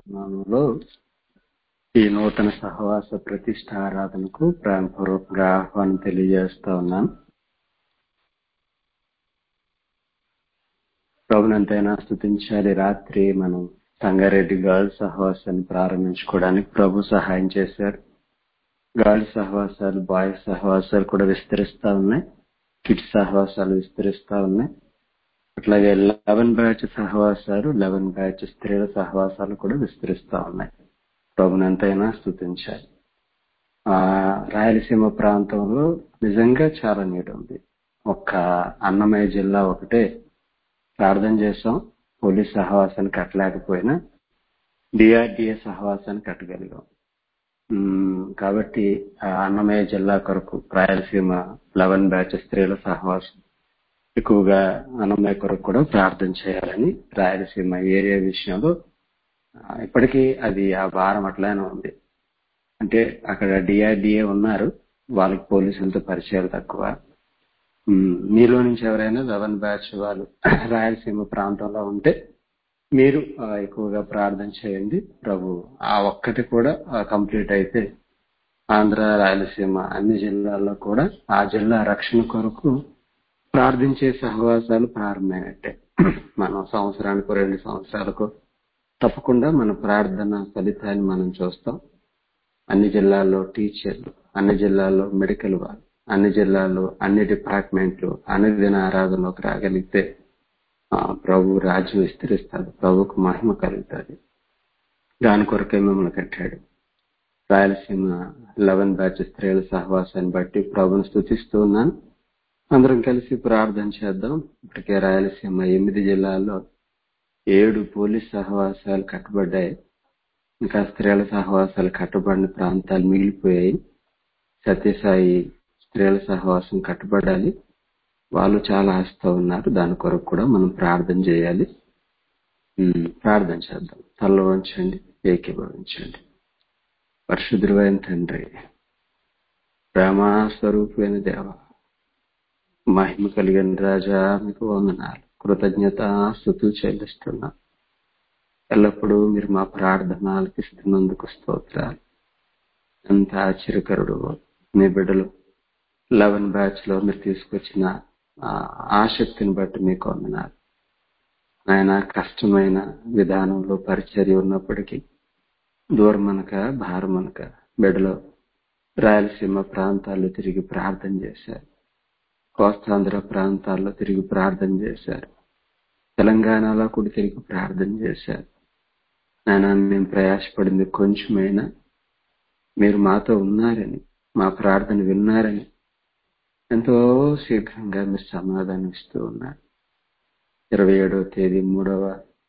నామంలో ఈ నూతన సహవాస ప్రతిష్ట ఆరాధనకు ప్రేమపూర్వకంగా ఆహ్వానం తెలియజేస్తా ఉన్నాను ప్రభునంతైనా స్థుతించాలి రాత్రి మనం సంగారెడ్డి గర్ల్స్ సహవాసాన్ని ప్రారంభించుకోవడానికి ప్రభు సహాయం చేశారు గర్ల్స్ సహవాసాలు బాయ్స్ సహవాసాలు కూడా విస్తరిస్తా ఉన్నాయి కిడ్స్ సహవాసాలు విస్తరిస్తా ఉన్నాయి అట్లాగే లెవెన్ బ్యాచ్ సహవాసాలు లెవెన్ బ్యాచ్ స్త్రీల సహవాసాలు కూడా విస్తరిస్తా ఉన్నాయి ప్రభునంతైనా స్థుతించాలి ఆ రాయలసీమ ప్రాంతంలో నిజంగా చాలా నీడు ఉంది ఒక్క అన్నమయ్య జిల్లా ఒకటే ప్రార్థన చేసాం పోలీస్ సహవాసాన్ని కట్టలేకపోయినా డిఆర్డిఏ సహవాసాన్ని కట్టగలిగాం కాబట్టి అన్నమయ్య జిల్లా కొరకు రాయలసీమ లెవెన్ బ్యాచ్ స్త్రీల సహవాసం ఎక్కువగా అన్నమయ్య కొరకు కూడా ప్రార్థన చేయాలని రాయలసీమ ఏరియా విషయంలో ఇప్పటికీ అది ఆ భారం అట్లానే ఉంది అంటే అక్కడ డిఆర్డిఏ ఉన్నారు వాళ్ళకి పోలీసులతో పరిచయాలు తక్కువ మీలో నుంచి ఎవరైనా లెవెన్ బ్యాచ్ వాళ్ళు రాయలసీమ ప్రాంతంలో ఉంటే మీరు ఎక్కువగా ప్రార్థన చేయండి ప్రభు ఆ ఒక్కటి కూడా కంప్లీట్ అయితే ఆంధ్ర రాయలసీమ అన్ని జిల్లాల్లో కూడా ఆ జిల్లా రక్షణ కొరకు ప్రార్థించే సహవాసాలు ప్రారంభమైనట్టే మనం సంవత్సరానికి రెండు సంవత్సరాలకు తప్పకుండా మన ప్రార్థన ఫలితాన్ని మనం చూస్తాం అన్ని జిల్లాల్లో టీచర్లు అన్ని జిల్లాల్లో మెడికల్ వాళ్ళు అన్ని జిల్లాల్లో అన్ని డిపార్ట్మెంట్లు అన్ని దిన ఆరాధనలోకి రాగలిగితే ప్రభు రాజ్యం విస్తరిస్తాడు ప్రభుకు మహిమ కలుగుతుంది దాని కొరకే మిమ్మల్ని కట్టాడు రాయలసీమ లెవెన్ బ్యాచ్ స్త్రీల సహవాసాన్ని బట్టి ప్రభుని స్థుతిస్తూ ఉన్నాను అందరం కలిసి ప్రార్థన చేద్దాం ఇప్పటికే రాయలసీమ ఎనిమిది జిల్లాల్లో ఏడు పోలీస్ సహవాసాలు కట్టబడ్డాయి ఇంకా స్త్రీల సహవాసాలు కట్టబడిన ప్రాంతాలు మిగిలిపోయాయి సత్యసాయి స్త్రీల సహవాసం కట్టబడాలి వాళ్ళు చాలా ఆశతో ఉన్నారు దాని కొరకు కూడా మనం ప్రార్థన చేయాలి ప్రార్థన చేద్దాం తల్ల వంచండి ఏకీభవించండి పరిశుద్ధుడైన తండ్రి ప్రేమా స్వరూపమైన దేవ మహిమ కలిగిన రాజా మీకు వందనాలు కృతజ్ఞత స్థుతులు చెల్లిస్తున్నా ఎల్లప్పుడూ మీరు మా ప్రార్థన ఆలకిస్తున్నందుకు స్తోత్రాలు ఎంత ఆశ్చర్యకరుడు మీ బిడ్డలు లెవెన్ బ్యాచ్ లో మీరు తీసుకొచ్చిన ఆసక్తిని బట్టి మీకు వందనాలు ఆయన కష్టమైన విధానంలో పరిచర్య ఉన్నప్పటికీ దూరమనక భారమనక బిడ్డలో రాయలసీమ ప్రాంతాల్లో తిరిగి ప్రార్థన చేశారు కోస్తాంధ్ర ప్రాంతాల్లో తిరిగి ప్రార్థన చేశారు తెలంగాణలో కూడా తిరిగి ప్రార్థన చేశారు నాయన మేము ప్రయాసపడింది కొంచెమైనా మీరు మాతో ఉన్నారని మా ప్రార్థన విన్నారని ఎంతో శీఘ్రంగా మీరు సమాధానం ఇస్తూ ఉన్నారు ఇరవై ఏడవ తేదీ మూడవ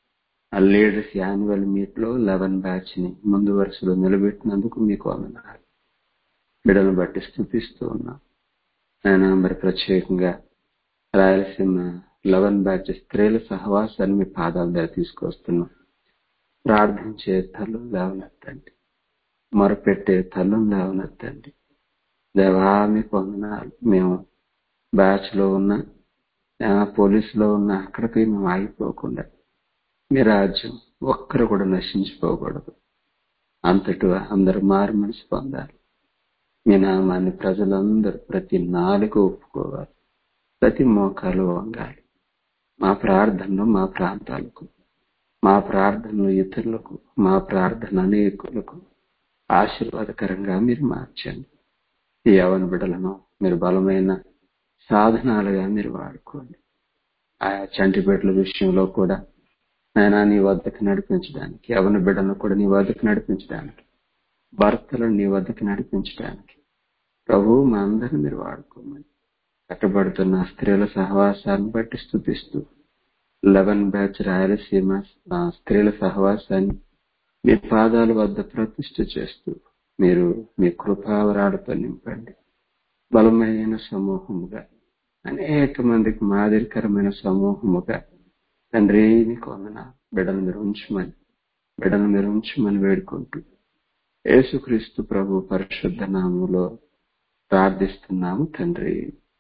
లీడర్స్ యాన్యువల్ మీట్ లో లెవెన్ బ్యాచ్ ని ముందు వరుసలో నిలబెట్టినందుకు మీకు వందనాలు బిడలను బట్టి స్థుతిస్తూ ఉన్నాం ఆయన మరి ప్రత్యేకంగా రాయలసీమ లెవెన్ బ్యాచ్ స్త్రీల సహవాసాన్ని మీ పాదాల దగ్గర తీసుకొస్తున్నాం ప్రార్థించే తల్లు లేవనెత్తండి మొరపెట్టే తల్లు లేవనెత్తండి దేవా మీకు వందనాలు మేము బ్యాచ్ లో ఉన్న పోలీసులో ఉన్న అక్కడికి మేము ఆగిపోకుండా మీ రాజ్యం ఒక్కరు కూడా నశించిపోకూడదు అంతటి అందరు మారు మనసు పొందాలి మీ నామాన్ని ప్రజలందరూ ప్రతి నాలుగు ఒప్పుకోవాలి ప్రతి మోకాలు వంగాలి మా ప్రార్థనలు మా ప్రాంతాలకు మా ప్రార్థనలు ఇతరులకు మా ప్రార్థన అనేకులకు ఆశీర్వాదకరంగా మీరు మార్చండి ఈ యవన బిడ్డలను మీరు బలమైన సాధనాలుగా మీరు వాడుకోండి ఆయా చంటి బిడ్డల విషయంలో కూడా ఆయన నీ వద్దకు నడిపించడానికి యవన బిడ్డను కూడా నీ వద్దకు నడిపించడానికి భర్తలను నీ వద్దకు నడిపించడానికి ప్రభు మా అందరిని మీరు వాడుకోమని కట్టబడుతున్న స్త్రీల సహవాసాన్ని బట్టి స్థుతిస్తూ లెవెన్ బ్యాచ్ రాయలసీమ స్త్రీల సహవాసాన్ని మీ పాదాల వద్ద ప్రతిష్ఠ చేస్తూ మీరు మీ కృపావరాలతో నింపండి బలమైన సమూహముగా అనేక మందికి మాదిరికరమైన సమూహముగా తండ్రి నీకు వందన బిడను మీరు ఉంచమని బిడను మీరు ఉంచమని వేడుకుంటూ యేసుక్రీస్తు ప్రభు పరిశుద్ధ నామంలో ప్రార్థిస్తున్నాము తండ్రి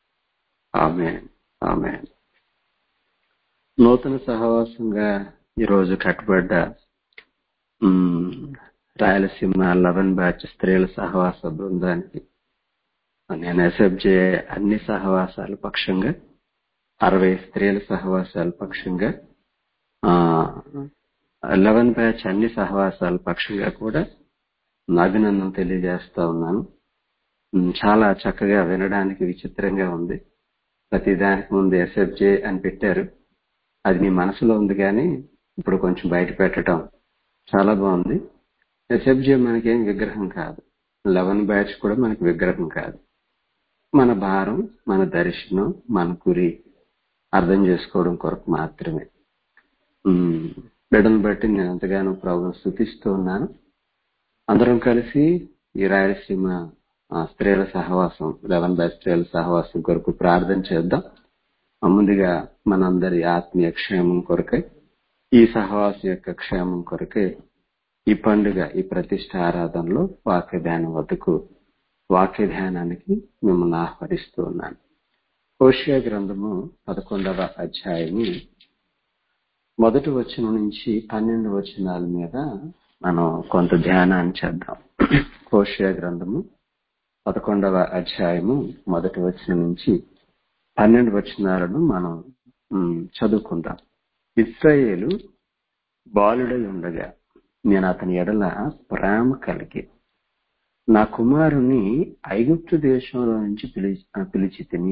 ఆమె ఆమె నూతన సహవాసంగా ఈరోజు కట్టబడ్డ ఉమ్, రాయలసీమ లవన్ బ్యాచ్ స్త్రీల సహవాస బృందానికి నేను ఎస్ఎఫ్జే అన్ని సహవాసాల పక్షంగా అరవై స్త్రీల సహవాసాల పక్షంగా లెవెన్ బ్యాచ్ అన్ని సహవాసాల పక్షంగా కూడా అభినందన తెలియజేస్తా ఉన్నాను ఉమ్, చాలా చక్కగా వినడానికి విచిత్రంగా ఉంది ప్రతి దానికి ముందు ఎస్ఎఫ్జే అని పెట్టారు అది మీ మనసులో ఉంది కానీ ఇప్పుడు కొంచెం బయట పెట్టడం చాలా బాగుంది ఎస్ఎఫ్జే మనకేం విగ్రహం కాదు లెవెన్ బ్యాచ్ కూడా మనకి విగ్రహం కాదు మన భారం మన దర్శనం మన గురి అర్థం చేసుకోవడం కొరకు మాత్రమే ఉమ్, బిడ్డను బట్టి నేను ఎంతగానో ప్రభుత్వం స్థుతిస్తూ ఉన్నాను అందరం కలిసి ఈ రాయలసీమ ఆ, స్త్రీల సహవాసం లెవెన్ బై స్త్రీల సహవాసం కొరకు ప్రార్థన చేద్దాం ఆ, ముందుగా మనందరి ఆత్మీయ క్షేమం కొరకై ఈ సహవాసం యొక్క క్షేమం కొరకై ఈ పండుగ ఈ ప్రతిష్ట ఆరాధనలో వాక్య ధ్యానం వద్దకు వాక్య ధ్యానానికి మిమ్మల్ని ఆహ్వానిస్తూ ఉన్నాను హోషియా గ్రంథము పదకొండవ అధ్యాయము మొదటి వచనం నుంచి పన్నెండు వచనాల మీద మనం కొంత ధ్యానాన్ని చేద్దాం హోషియా గ్రంథము పదకొండవ అధ్యాయము మొదటి వచనం నుంచి పన్నెండు వచనాలను మనం ఉమ్, చదువుకుందాం ఇస్రాయేలు బాలుడై ఉండగా నేను అతని ఎడల ప్రేమ కలిగి నా కుమారుని ఐగుప్తు దేశంలో నుంచి పిలి పిలిచి తిని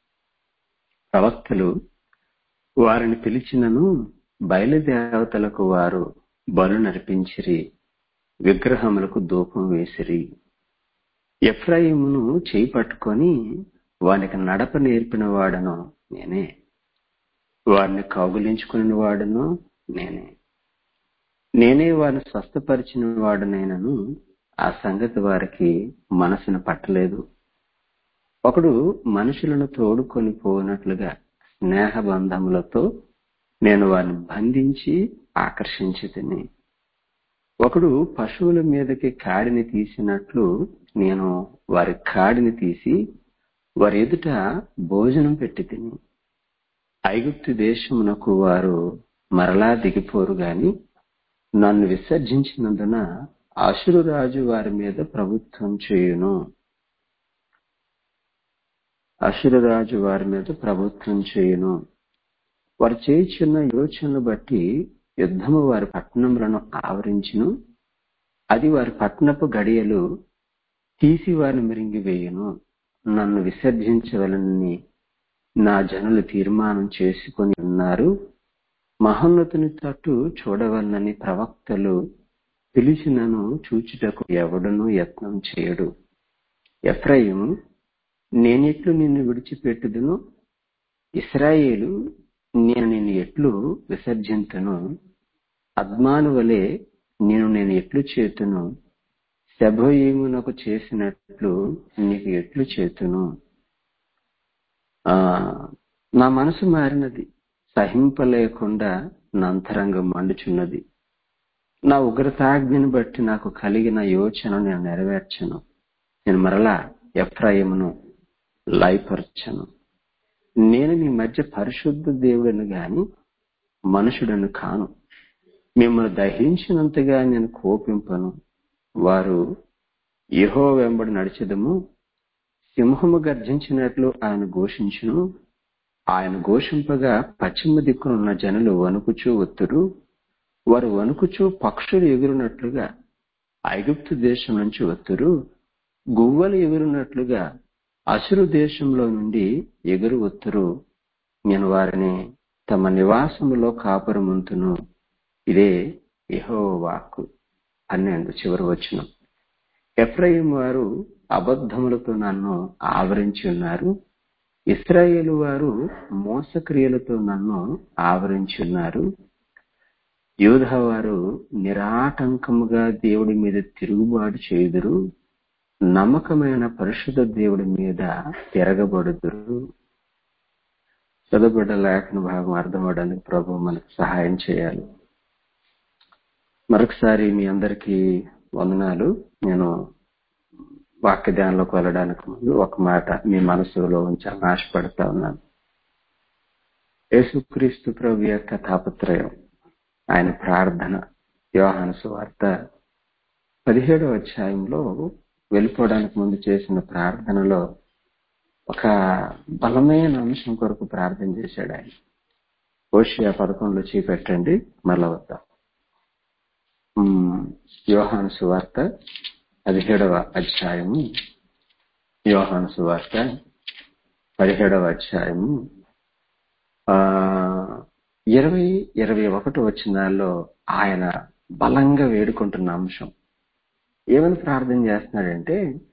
ప్రవక్తలు వారిని పిలిచినను బయలుదేవతలకు వారు బలు నడిపించిరి విగ్రహములకు ధూపం వేసిరి ఎఫ్రాయిమును చేయి పట్టుకొని వానికి నడప నేర్పిన వాడను నేనే వారిని కౌగులించుకుని వాడను నేనే నేనే వారిని స్వస్థపరిచిన వాడనైనను ఆ సంగతి వారికి మనసును పట్టలేదు ఒకడు మనుషులను తోడుకొని పోనట్లుగా స్నేహ బంధములతో నేను వారిని బంధించి ఆకర్షించి తిని ఒకడు పశువుల మీదకి కాడిని తీసినట్లు నేను వారి కాడిని తీసి వారి ఎదుట భోజనం పెట్టి తిని ఐగుప్తు దేశమునకు వారు మరలా దిగిపోరు గాని నన్ను విసర్జించినందున అసురు రాజు వారి మీద ప్రభుత్వం చేయును అసురు రాజు వారి మీద ప్రభుత్వం చేయును వారు చేయుచున్న యోచనలు బట్టి యుద్ధము వారి పట్టణములను ఆవరించును అది వారి పట్టణపు గడియలు తీసి వారిని మిరింగివేయును నన్ను విసర్జించవలనని నా జనులు తీర్మానం చేసుకొని ఉన్నారు మహోన్నతుని తట్టు చూడవలనని ప్రవక్తలు పిలిచినను చూచుటకు ఎవడునూ యత్నం చేయడు ఎఫ్రాయిము నేనెట్లు నిన్ను విడిచిపెట్టుదును ఇస్రాయేలు నేను నిన్ను ఎట్లు విసర్జింతును అద్మాను వలె నేను నేను ఎట్లు చేతును శబోయేమునకు చేసినట్లు నీకు ఎట్లు చేతును ఆ నా మనసు మారినది సహింపలేకుండా నా అంతరంగం మండుచున్నది నా ఉగ్రతాజ్ఞను బట్టి నాకు కలిగిన యోచన నేను నెరవేర్చను నేను మరలా ఎఫ్రాయిమును లయపరచను నేను మీ మధ్య పరిశుద్ధ దేవుడను గాని మనుషుడను కాను మిమ్మల్ని దహించినంతగా నేను కోపింపను వారు యహో వెంబడి నడిచెదము సింహము గర్జించినట్లు ఆయన ఘోషించును ఆయన ఘోషింపగా పశ్చిమ దిక్కునున్న జనులు వణుకుచూ ఒత్తురు వారు వణుకుచూ పక్షులు ఎగురునట్లుగా ఐగుప్తు దేశం నుంచి ఒత్తురు గువ్వలు ఎగురునట్లుగా అసురు దేశంలో నుండి ఎగురు ఒత్తురు నేను వారిని తమ నివాసములో కాపురముంతును ఇదే యహో వాక్కు పన్నెండు చివరి వచ్చిన ఎఫ్రాయిం వారు అబద్ధములతో నన్ను ఆవరించి ఉన్నారు ఇస్రాయేలు వారు మోసక్రియలతో నన్ను ఆవరించి ఉన్నారు యూధ వారు నిరాటంకముగా దేవుడి మీద తిరుగుబాటు చేయుదురు నమ్మకమైన పరిశుద్ధ దేవుడి మీద తిరగబడుదురు చదవబడ్డ లేఖన భాగం అర్థమవడానికి ప్రభు మనకు సహాయం చేయాలి మరొకసారి మీ అందరికీ వందనాలు నేను వాక్య ధ్యానంలోకి వెళ్ళడానికి ముందు ఒక మాట మీ మనసులో ఉంచాలని ఆశపడతా ఉన్నాను యేసుక్రీస్తు ప్రభు యొక్క తాపత్రయం ఆయన ప్రార్థన యోహాను సువార్త పదిహేడవ అధ్యాయంలో వెళ్ళిపోవడానికి ముందు చేసిన ప్రార్థనలో ఒక బలమైన అంశం కొరకు ప్రార్థన చేశాడు ఆయన ఓషియా పదకొండులో చూపెట్టండి మళ్ళా వద్దాం ఉమ్, యోహాను సువార్త పదిహేడవ అధ్యాయము యోహాను సువార్త పదిహేడవ అధ్యాయము ఆ ఇరవై ఇరవై ఒకటి వచ్చినాల్లో ఆయన బలంగా వేడుకుంటున్న అంశం ఏమని ప్రార్థన చేస్తున్నాడంటే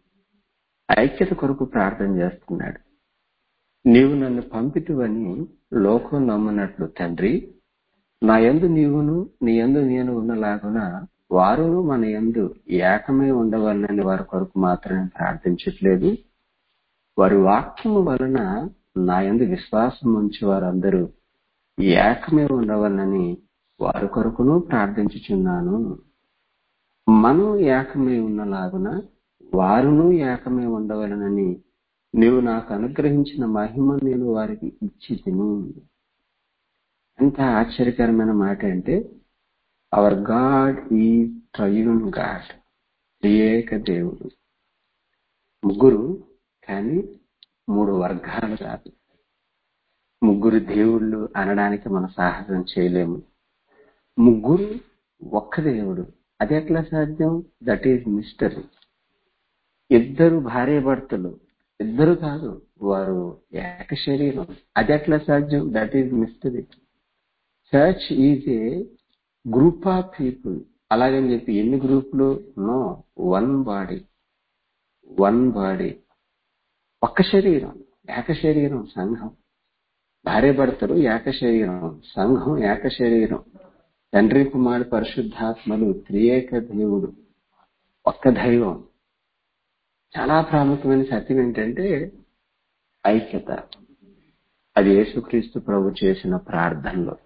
ఐక్యత కొరకు ప్రార్థన చేస్తున్నాడు నీవు నన్ను పంపితువని లోకం నమ్మునట్లు తండ్రి నా యందు నీవును నీ యందు నేను ఉన్నలాగున వారును మన యందు ఏకమై ఉండవాలని వారి కొరకు మాత్రమే ప్రార్థించట్లేదు వారి వాక్యము వలన నా యందు విశ్వాసం ఉంచి వారందరూ ఏకమై ఉండవాలని వారి కొరకును ప్రార్థించుచున్నాను మనం ఏకమై ఉన్నలాగున వారును ఏకమై ఉండవలనని నీవు నాకు అనుగ్రహించిన మహిమ నేను వారికి ఇచ్చి తిను ఎంత ఆశ్చర్యకరమైన మాట అంటే అవర్ గాడ్ ఈ ట్రయూన్ గాడ్ ఏక దేవుడు ముగ్గురు కానీ మూడు వర్గాలు కాదు ముగ్గురు దేవుళ్ళు అనడానికి మనం సాహసం చేయలేము ముగ్గురు ఒక్క దేవుడు అది ఎట్లా సాధ్యం దట్ ఈజ్ మిస్టరీ ఇద్దరు భార్య భర్తలు ఇద్దరు కాదు వారు ఏక శరీరం అది ఎట్లా సాధ్యం that is mystery church is a group of people అలాగని చెప్పి ఎన్ని గ్రూపులు no one body one body ఒక్క శరీరం ఏక శరీరం సంఘం భార్య భర్తలు ఏక శరీరం సంఘం ఏక శరీరం తండ్రి కుమారు పరిశుద్ధాత్మలు త్రియేక దేవుడు ఒక్క దైవం చాలా ప్రాముఖ్యమైన సత్యం ఏంటంటే ఐక్యత అది యేసుక్రీస్తు ప్రభు చేసిన ప్రార్థనలో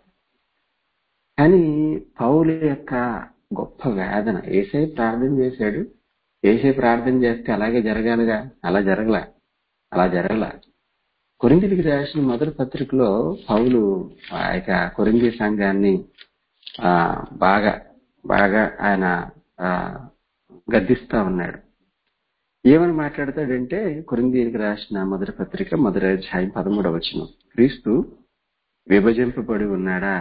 కానీ పౌలు యొక్క గొప్ప వేదన ఏసై ప్రార్థన చేశాడు ఏసై ప్రార్థన చేస్తే అలాగే జరగాలిగా అలా జరగలా అలా జరగలా కొరిందికి రాసిన మొదటి పత్రికలో పౌలు ఆ యొక్క కొరింది సంఘాన్ని ఆ బాగా బాగా ఆయన ఆ గద్దిస్తా ఉన్నాడు ఏమని మాట్లాడతాడంటే కొరిందీనికి రాసిన మొదటి పత్రిక మొదటి అధ్యాయం పదమూడవ వచనం క్రీస్తు విభజింపబడి ఉన్నాడా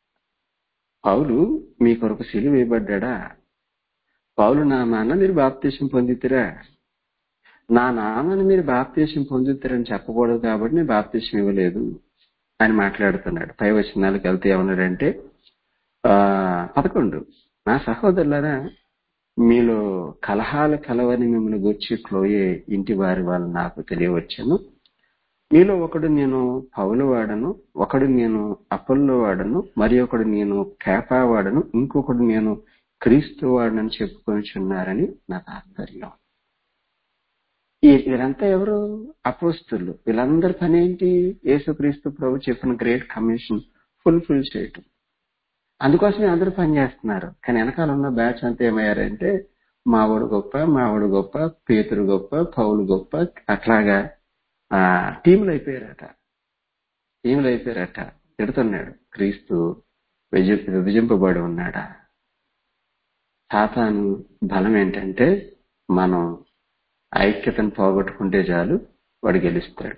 పౌలు మీ కొరకు సిలువ వేయబడ్డా పౌలు నామాన మీరు బాప్తీసం పొందితిరా నా నామాన్ని మీరు బాప్తీసం పొందుతారని చెప్పకూడదు కాబట్టి నేను బాప్తీసం ఇవ్వలేదు అని మాట్లాడుతున్నాడు పై వచనాలకు వెళ్తే ఏమన్నాడంటే ఆ పదకొండు నా సహోదరులారా మీలో కలహాలు కలవని మిమ్మల్ని గూర్చి క్లోయే ఇంటి వారి వాళ్ళు నాకు తెలియవచ్చాను మీలో ఒకడు నేను పౌలు వాడను ఒకడు నేను అప్పల్లో వాడను మరి ఒకడు నేను కేపా వాడను ఇంకొకడు నేను క్రీస్తు వాడనని చెప్పుకొని నా తాత్పర్యం ఈ- వీరంతా ఎవరు అపోస్తులు వీళ్ళందరి పని ఏంటి యేసుక్రీస్తు ప్రభు చెప్పిన గ్రేట్ కమిషన్ ఫుల్ఫిల్ చేయటం అందుకోసమే అందరూ పని చేస్తున్నారు కానీ వెనకాల ఉన్న బ్యాచ్ అంతా ఏమయ్యారంటే మావాడు గొప్ప మావాడు గొప్ప పేతురు గొప్ప పౌలు గొప్ప అట్లాగా ఆ టీములు అయిపోయారట టీములు అయిపోయారట తిడుతున్నాడు క్రీస్తు విజ- విభజింపబడి ఉన్నాడా సాతాను బలం ఏంటంటే మనం ఐక్యతను పోగొట్టుకుంటే చాలు వాడు గెలుస్తాడు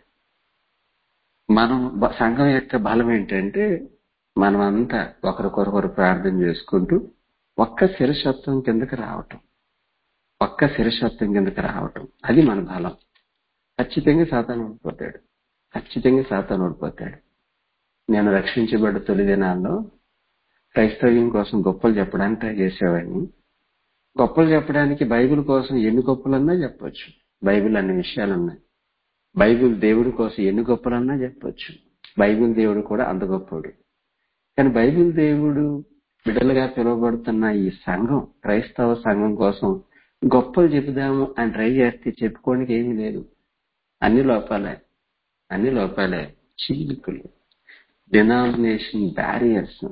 మనం బ- సంఘం యొక్క బలం ఏంటంటే మనం అంతా ఒకరికొరొకరు ప్రార్థన చేసుకుంటూ ఒక్క శిరసత్వం కిందకి రావటం ఒక్క శిరసత్వం కిందకి రావటం అది మన బలం ఖచ్చితంగా సాతాను ఓడిపోతాడు ఖచ్చితంగా సాతాను ఓడిపోతాడు నేను రక్షించబడ్డ తొలి దినాల్లో క్రైస్తవ్యం కోసం గొప్పలు చెప్పడానికి ట్రై చేసేవాడిని గొప్పలు చెప్పడానికి బైబిల్ కోసం ఎన్ని గొప్పలన్నా చెప్పొచ్చు బైబిల్ అన్ని విషయాలు ఉన్నాయి బైబిల్ దేవుడి కోసం ఎన్ని గొప్పలన్నా చెప్పొచ్చు బైబిల్ దేవుడు కూడా అంత గొప్పడు కానీ బైబిల్ దేవుడు బిడ్డలుగా పిలువబడుతున్న ఈ సంఘం క్రైస్తవ సంఘం కోసం గొప్పలు చెబుదాము అని ట్రై చేస్తే చెప్పుకోవడానికి ఏమీ లేదు అన్ని లోపాలే అన్ని లోపాలే చీలికలు డినామినేషన్ బ్యారియర్స్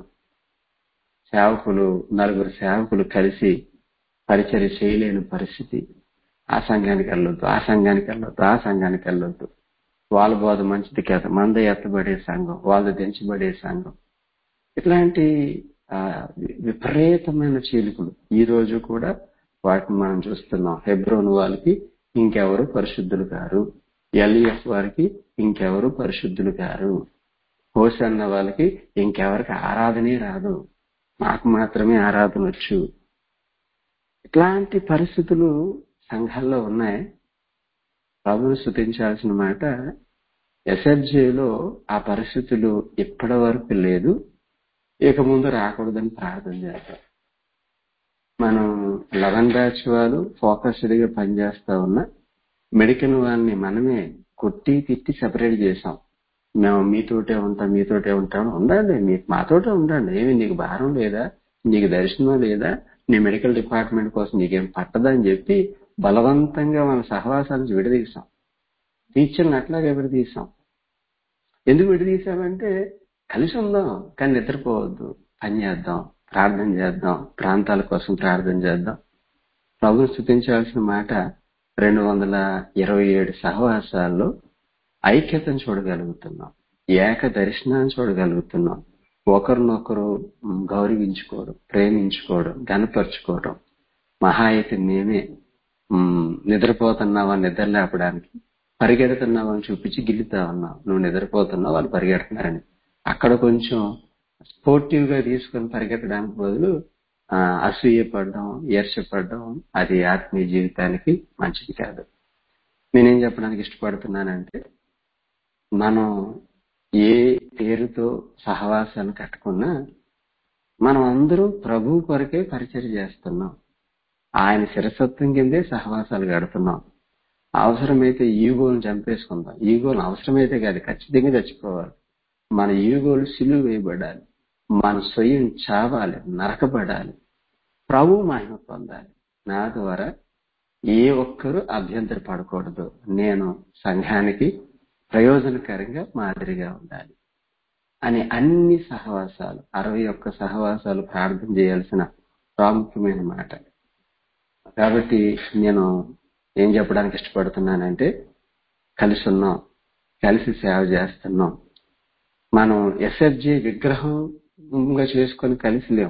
సేవకులు నలుగురు సేవకులు కలిసి పరిచర్య చేయలేని పరిస్థితి ఆ సంఘానికి వెళ్ళొద్దు ఆ సంఘానికి వెళ్ళొద్దు ఆ సంఘానికి వెళ్ళొద్దు వాళ్ళ బోధ మంచిది కాదు మంద ఎత్తబడే సంఘం వాళ్ళు దించబడే సంఘం ఇట్లాంటి ఆ, వి- విపరీతమైన చీలికలు ఈ రోజు కూడా వాటిని మనం చూస్తున్నాం హెబ్రోన్ వాళ్ళకి ఇంకెవరు పరిశుద్ధులు కారు ఎల్ఈఎఫ్ వారికి ఇంకెవరు పరిశుద్ధులు కారు హోసన్న వాళ్ళకి ఇంకెవరికి ఆరాధనే రాదు నాకు మాత్రమే ఆరాధన వచ్చు ఇట్లాంటి పరిస్థితులు సంఘాల్లో ఉన్నాయి ప్రభుని స్థుతించాల్సిన మాట ఎస్ఎఫ్జేలో ఆ పరిస్థితులు ఇప్పటి వరకు లేదు ఇక ముందు రాకూడదని ప్రార్థన చేద్దాం మనం లెవెన్ బ్యాచ్ వాళ్ళు ఫోకస్డ్ గా పనిచేస్తా ఉన్న మెడికల్ వాళ్ళని మనమే కొట్టి తిట్టి సెపరేట్ చేసాం మేము మీతోటే ఉంటాం మీతోటే ఉంటాం ఉండండి మీకు మాతోటే ఉండండి ఏమి నీకు భారం లేదా నీకు దర్శనం లేదా నీ మెడికల్ డిపార్ట్మెంట్ కోసం నీకేం పట్టదని చెప్పి బలవంతంగా మన సహవాసాల నుంచి విడదీసాం టీచర్ని అట్లాగే విడదీసాం ఎందుకు విడదీసామంటే కలిసి ఉందాం కానీ నిద్రపోవద్దు పని చేద్దాం ప్రార్థన చేద్దాం ప్రాంతాల కోసం ప్రార్థన చేద్దాం ప్రభుని స్థుతించాల్సిన మాట రెండు వందల ఇరవై ఏడు సహవాసాల్లో ఐక్యతను చూడగలుగుతున్నాం ఏక దర్శనాన్ని చూడగలుగుతున్నాం ఒకరినొకరు మ్, గౌరవించుకోవడం ప్రేమించుకోవడం గనపరుచుకోవడం మహా అయితే మేమే మ్, నిద్రపోతున్నావా నిద్ర లేపడానికి పరిగెడుతున్నావా అని చూపించి గిల్లుతా ఉన్నాం నువ్వు నిద్రపోతున్నావు వాళ్ళు పరిగెడుతున్నారని అక్కడ కొంచెం స్పోర్టివ్ గా తీసుకొని పరిగెత్తడానికి బదులు ఆ, అసూయపడడం ఈర్ష్యపడడం అది ఆత్మీయ జీవితానికి మంచిది కాదు నేనేం చెప్పడానికి ఇష్టపడుతున్నానంటే మనం ఏ పేరుతో సహవాసాన్ని కట్టుకున్నా మనం అందరూ ప్రభు కొరకే పరిచయం చేస్తున్నాం ఆయన శిరసత్వం కిందే సహవాసాలు గడుతున్నాం అవసరమైతే ఈగోలను చంపేసుకుందాం ఈగోలు అవసరమైతే కాదు ఖచ్చితంగా చచ్చిపోవాలి మన ఈగోలు సిలువ వేయబడాలి మన స్వయం చావాలి నరకబడాలి ప్రభు మహిమ పొందాలి నా ద్వారా ఏ ఒక్కరూ అభ్యంతర పడకూడదు నేను సంఘానికి ప్రయోజనకరంగా మాదిరిగా ఉండాలి అని అన్ని సహవాసాలు అరవై ఒక్క సహవాసాలు ప్రార్థన చేయాల్సిన ప్రాముఖ్యమైన మాట కాబట్టి నేను ఏం చెప్పడానికి ఇష్టపడుతున్నానంటే కలిసి ఉన్నాం కలిసి సేవ చేస్తున్నాం మనం ఎస్ఎఫ్జే విగ్రహంగా చేసుకొని కలిసి లేం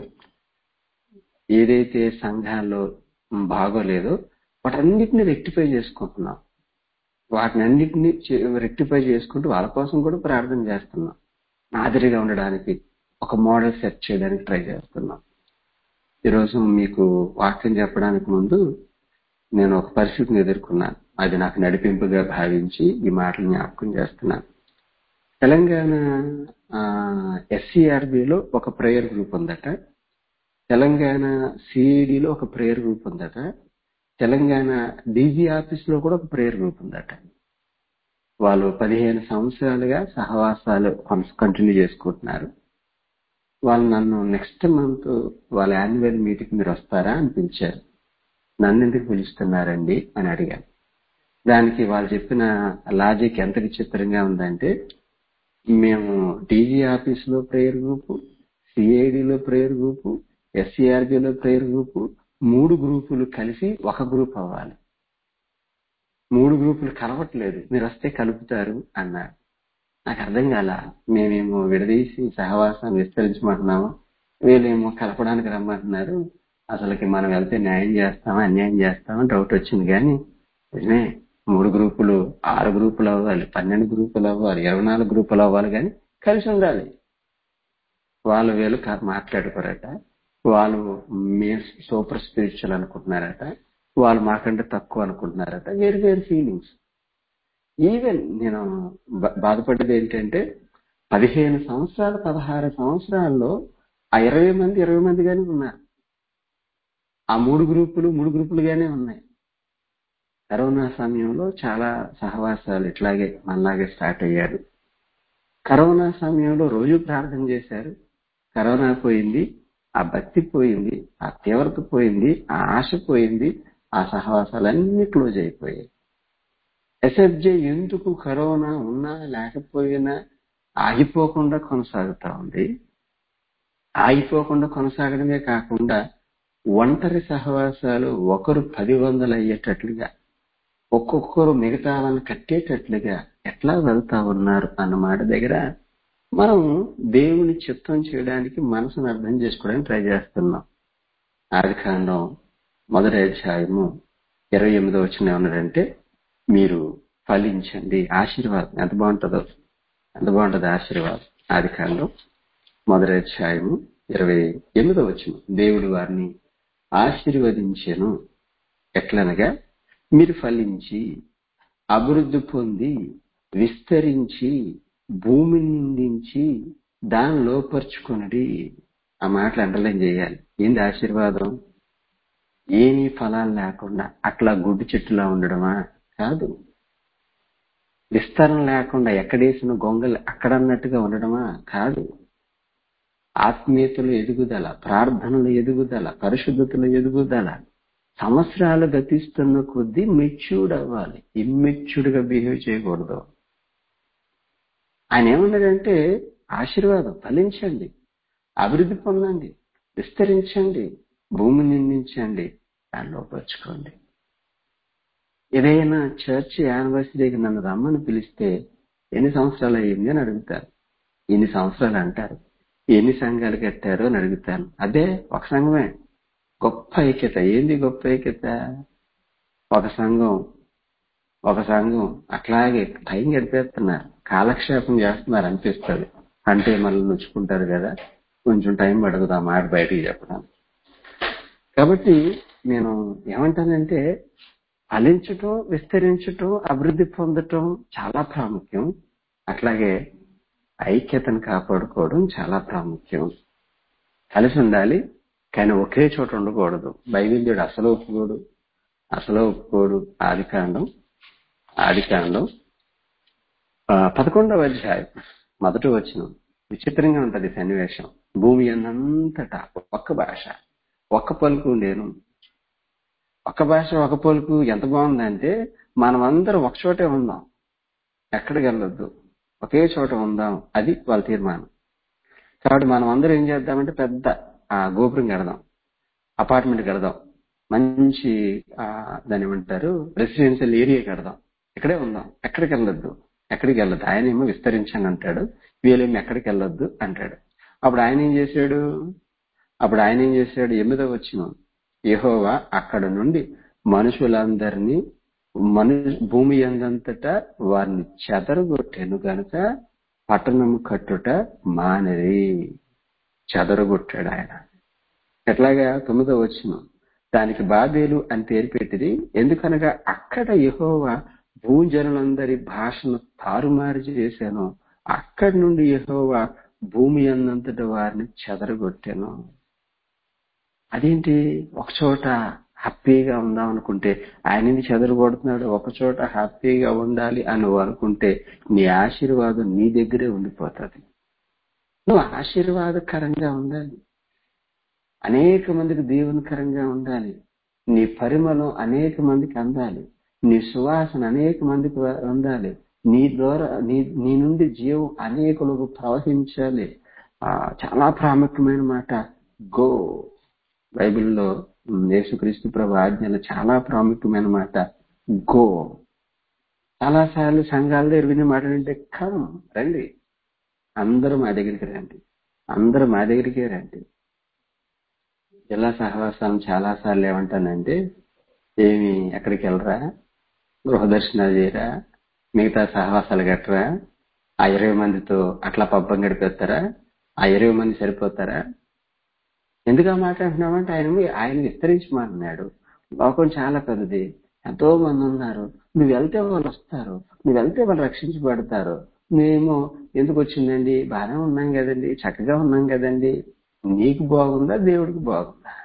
ఏదైతే సంఘాల్లో బాగోలేదో వాటన్నిటిని రెక్టిఫై చేసుకుంటున్నాం వాటిని అన్నిటిని రెక్టిఫై చేసుకుంటూ వాళ్ళ కోసం కూడా ప్రార్థన చేస్తున్నాం మాదిరిగా ఉండడానికి ఒక మోడల్ సెట్ చేయడానికి ట్రై చేస్తున్నాం ఈరోజు మీకు వాక్యం చెప్పడానికి ముందు నేను ఒక పరిస్థితిని ఎదుర్కొన్నాను అది నాకు నడిపింపుగా భావించి ఈ మాటలు జ్ఞాపకం చేస్తున్నాను తెలంగాణ ఎస్సీఆర్బిలో ఒక ప్రేయర్ గ్రూప్ ఉందట తెలంగాణ సిఐడిలో ఒక ప్రేయర్ గ్రూప్ ఉందట తెలంగాణ డీజీ ఆఫీస్ లో కూడా ఒక ప్రేయర్ గ్రూప్ ఉందట వాళ్ళు పదిహేను సంవత్సరాలుగా సహవాసాలు కంటిన్యూ చేసుకుంటున్నారు వాళ్ళు నన్ను నెక్స్ట్ మంత్ వాళ్ళ యాన్యువల్ మీటింగ్ మీరు వస్తారా అని పిలిచారు నన్ను ఎందుకు పిలుస్తున్నారండి అని అడిగాను దానికి వాళ్ళు చెప్పిన లాజిక్ ఎంత విచిత్రంగా ఉందంటే మేము డీజీ ఆఫీస్ లో ప్రేయర్ గ్రూపు సిఐడిలో ప్రేయర్ గ్రూపు ఎస్సీఆర్బిలో ప్రేయర్ గ్రూపు మూడు గ్రూపులు కలిసి ఒక గ్రూప్ అవ్వాలి మూడు గ్రూపులు కలవట్లేదు మీరు వస్తే కలుపుతారు అన్నారు నాకు అర్థం కాల మేమేమో విడదీసి సహవాసాన్ని విస్తరించమంటున్నాము వీళ్ళేమో కలపడానికి రమ్మంటున్నారు అసలుకి మనం వెళ్తే న్యాయం చేస్తామా అన్యాయం చేస్తామా డౌట్ వచ్చింది కానీ నిజమే మూడు గ్రూపులు ఆరు గ్రూపులు అవ్వాలి పన్నెండు గ్రూపులు అవ్వాలి ఇరవై నాలుగు గ్రూపులు అవ్వాలి కానీ కలిసి ఉండాలి వాళ్ళు వీళ్ళు కా- మాట్లాడుకోరట వాళ్ళు మే సూపర్ స్పిరిచువల్ అనుకుంటున్నారట వాళ్ళు మాకంటే తక్కువ అనుకుంటున్నారట వేరు వేరు ఫీలింగ్స్ ఈవెన్ నేను బా- బాధపడ్డది ఏంటంటే పదిహేను సంవత్సరాలు పదహారు సంవత్సరాల్లో ఆ ఇరవై మంది ఇరవై మందిగానే ఉన్నారు ఆ మూడు గ్రూపులు మూడు గ్రూపులుగానే ఉన్నాయి కరోనా సమయంలో చాలా సహవాసాలు ఇట్లాగే మనలాగే స్టార్ట్ అయ్యారు కరోనా సమయంలో రోజు ప్రార్థన చేశారు కరోనా పోయింది ఆ భక్తి పోయింది ఆ తీవ్రత పోయింది ఆ ఆశ పోయింది ఆ సహవాసాలన్నీ క్లోజ్ అయిపోయాయి ఎస్ఎఫ్జే ఎందుకు కరోనా ఉన్నా లేకపోయినా ఆగిపోకుండా కొనసాగుతా ఉంది ఆగిపోకుండా కొనసాగడమే కాకుండా ఒంటరి సహవాసాలు ఒకరు పది వందలు అయ్యేటట్లుగా ఒక్కొక్కరు మిగతా వాళ్ళని కట్టేటట్లుగా ఎట్లా వెళ్తా ఉన్నారు అన్న మాట దగ్గర మనం దేవుని చిత్తం చేయడానికి మనసును అర్థం చేసుకోవడానికి ట్రై చేస్తున్నాం ఆది కాండం మొదటి అధ్యాయము ఇరవై ఎనిమిదో వచ్చిన ఏమన్నాడంటే మీరు ఫలించండి ఆశీర్వాదం ఎంత బాగుంటుందో ఎంత బాగుంటుంది ఆశీర్వాదం ఆది కాండం మొదటి అధ్యాయము ఇరవై ఎనిమిదో వచ్చిన దేవుడు వారిని ఆశీర్వదించెను ఎట్లనగా మీరు ఫలించి అభివృద్ధి పొంది విస్తరించి భూమిని నిందించి దాన్ని లోపరుచుకునడి ఆ మాటలు అండర్లైన్ చేయాలి ఏంది ఆశీర్వాదం ఏమీ ఫలాలు లేకుండా అట్లా గుడ్డు చెట్టులా ఉండడమా కాదు విస్తరణ లేకుండా ఎక్కడేసిన గొంగలు అక్కడన్నట్టుగా ఉండడమా కాదు ఆత్మీయతలో ఎదుగుదల ప్రార్థనల ఎదుగుదల పరిశుద్ధతలో ఎదుగుదల సంవత్సరాలు గతిస్తున్న కొద్దీ మెచ్యూర్డ్ అవ్వాలి ఇమ్మెచ్యూర్డ్ గా బిహేవ్ చేయకూడదు ఆయన ఏమన్నాడంటే ఆశీర్వాదం ఫలించండి అభివృద్ధి పొందండి విస్తరించండి భూమి నిందించండి దాన్ని లోపరుచుకోండి ఏదైనా చర్చ్ యానివర్సరీకి నన్ను రమ్మని పిలిస్తే ఎన్ని సంవత్సరాలు అయ్యింది అని అడుగుతారు ఎన్ని సంవత్సరాలు అంటారు ఎన్ని సంఘాలు కట్టారో అని అడుగుతాను అదే ఒక సంఘమే గొప్ప ఐక్యత ఏంది గొప్ప ఐక్యత ఒక సంఘం ఒక సంఘం అట్లాగే టైం గడిపేస్తున్నారు కాలక్షేపం చేస్తున్నారు అనిపిస్తుంది అంటే మళ్ళీ నొచ్చుకుంటారు కదా కొంచెం టైం పడుతుంది ఆ మాట బయటికి చెప్పడం కాబట్టి నేను ఏమంటానంటే ఫలించటం విస్తరించటం అభివృద్ధి పొందటం చాలా ప్రాముఖ్యం అట్లాగే ఐక్యతను కాపాడుకోవడం చాలా ప్రాముఖ్యం కలిసి ఉండాలి కానీ ఒకే చోట ఉండకూడదు బైబిల్యుడు అసలు ఒప్పుకోడు అసలు ఒప్పుకోడు ఆది కాండం ఆది కాండం పదకొండవ అధ్యాయం మొదటి వచ్చిన విచిత్రంగా ఉంటది సన్నివేశం భూమి అన్నంతటా ఒక్క భాష ఒక్క పలుకు ఉండేను ఒక్క భాష ఒక పలుకు ఎంత బాగుందంటే మనమందరం ఒక చోటే ఉందాం ఎక్కడికి వెళ్ళొద్దు ఒకే చోట ఉందాం అది వాళ్ళ తీర్మానం కాబట్టి మనం అందరం ఏం చేద్దామంటే పెద్ద ఆ గోపురం కడదాం అపార్ట్మెంట్ కడదాం మంచి ఆ దాని ఏమంటారు రెసిడెన్షియల్ ఏరియా కడదాం ఇక్కడే ఉందాం ఎక్కడికి వెళ్ళొద్దు ఎక్కడికి వెళ్ళొద్దు ఆయన ఏమో విస్తరించండి అంటాడు వీళ్ళేమో ఎక్కడికి వెళ్ళొద్దు అంటాడు అప్పుడు ఆయన ఏం చేశాడు అప్పుడు ఆయన ఏం చేశాడు ఎనిమిదో వచ్చిన యహోవా అక్కడ నుండి మనుషులందరినీ మను భూమి ఎందంతటా వారిని చెదరగొట్టాను గనుక పట్టణము కట్టుట మానరి చెదరగొట్టాడు ఆయన ఎట్లాగా తొమ్మిదో వచ్చిన దానికి బాబేలు అని పేరు పెట్టింది ఎందుకనగా అక్కడ యహోవా భూజనులందరి భాషను తారుమారు చేశాను అక్కడి నుండి యహోవా భూమి అన్నంతటి వారిని చెదరగొట్టాను అదేంటి ఒక చోట హ్యాపీగా ఉందాం అనుకుంటే ఆయనని చెదరగొడుతున్నాడు ఒక చోట హ్యాపీగా ఉండాలి అని నువ్వు అనుకుంటే నీ ఆశీర్వాదం నీ దగ్గరే ఉండిపోతుంది నువ్వు ఆశీర్వాదకరంగా ఉండాలి అనేక మందికి దీవెనకరంగా ఉండాలి నీ పరిమళం అనేక మందికి అందాలి నీ సువాసన అనేక మందికి అందాలి నీ ద్వారా నీ నీ నుండి జీవం అనేకులకు ప్రవహించాలి ఆ చాలా ప్రాముఖ్యమైన మాట గో బైబిల్లో యేసుక్రీస్తు ప్రభు ఆజ్ఞలు చాలా ప్రాముఖ్యమైన మాట గో చాలా సార్లు సంఘాల్లో వినే మాట ఏంటంటే కమ్ రండి అందరూ మా దగ్గరికి రండి అందరూ మా దగ్గరికే రండి జిల్లా సహవాసాలను చాలా సార్లు ఏమంటానంటే ఏమి ఎక్కడికి వెళ్ళరా గృహదర్శనాలు చేయరా మిగతా సహవాసాలు గట్రా ఆ ఇరవై మందితో అట్లా పబ్బం గడిపేస్తారా ఆ ఇరవై మంది సరిపోతారా ఎందుకు ఆ మాట అంటున్నామంటే ఆయన ఆయన విస్తరించమన్నాడు లోకం చాలా పెద్దది ఎంతో మంది ఉన్నారు నువ్వు వెళ్తే వాళ్ళు వస్తారు నువ్వు వెళ్తే వాళ్ళు రక్షించబడతారు మేము ఎందుకు వచ్చిందండి బాగానే ఉన్నాం కదండి చక్కగా ఉన్నాం కదండి నీకు బాగుందా దేవుడికి బాగుందా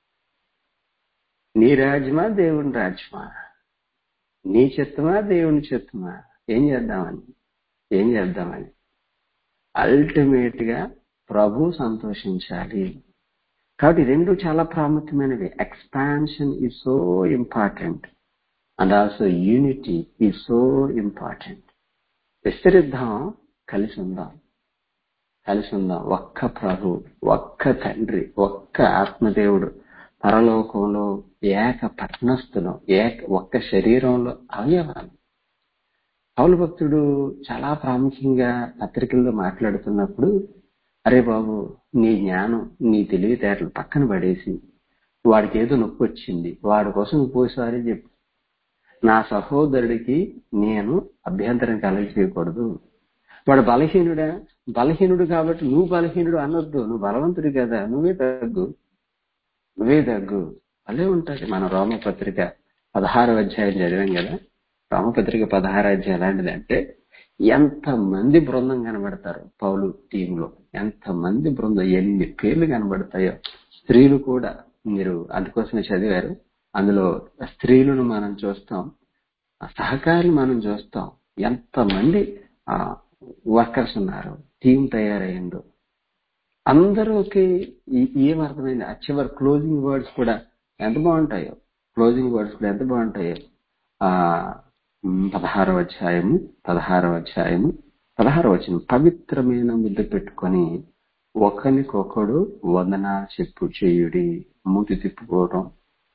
నీ రాజ్యమా దేవుని రాజ్యమా నీ చిత్తమా దేవుని చిత్తమా ఏం చేద్దామని ఏం చేద్దామని అల్టిమేట్ గా ప్రభు సంతోషించాలి కాబట్టి రెండు చాలా ప్రాముఖ్యమైనవి expansion is so important and also unity is so important విస్తరిద్దాం కలిసి ఉందాం కలిసి ఉందాం ఒక్క ప్రభు ఒక్క తండ్రి ఒక్క ఆత్మదేవుడు పరలోకంలో ఏక పట్నస్థులం ఏక ఒక్క శరీరంలో అవయవాలు పౌలు భక్తుడు చాలా ప్రాముఖ్యంగా పత్రికల్లో మాట్లాడుతున్నప్పుడు అరే బాబు నీ జ్ఞానం నీ తెలివితేటలు పక్కన పడేసి వాడికి ఏదో నొప్పి వచ్చింది వాడి కోసం పోసారి చెప్పు నా సహోదరుడికి నేను అభ్యంతరం కలగ చేయకూడదు వాడు బలహీనుడా బలహీనుడు కాబట్టి నువ్వు బలహీనుడు అనొద్దు నువ్వు బలవంతుడి కదా నువ్వే తగ్గు నువ్వే తగ్గు అదే ఉంటది మన రోమపత్రిక పదహారు అధ్యాయం చదివాం కదా రామపత్రిక పదహారు అధ్యాయం ఎలాంటిదంటే ఎంత మంది బృందం కనబడతారు పౌలు టీంలో ఎంత మంది బృందం ఎన్ని పేర్లు కనబడతాయో స్త్రీలు కూడా మీరు అందుకోసమే చదివారు అందులో స్త్రీలను మనం చూస్తాం సహకారులు మనం చూస్తాం ఎంత మంది వర్కర్స్ ఉన్నారు టీం తయారైందో అందరూకి ఏమర్థమైంది ఆ చివరి క్లోజింగ్ వర్డ్స్ కూడా ఎంత బాగుంటాయో క్లోజింగ్ వర్డ్స్ కూడా ఎంత బాగుంటాయో ఆ పదహారవ అధ్యాయము పదహారవ అధ్యాయము పదహారవ వచ్చిన పవిత్రమైన ముద్ద పెట్టుకొని ఒకరికొకడు వందన చెప్పు చేయుడి మూతి తిప్పుకోవడం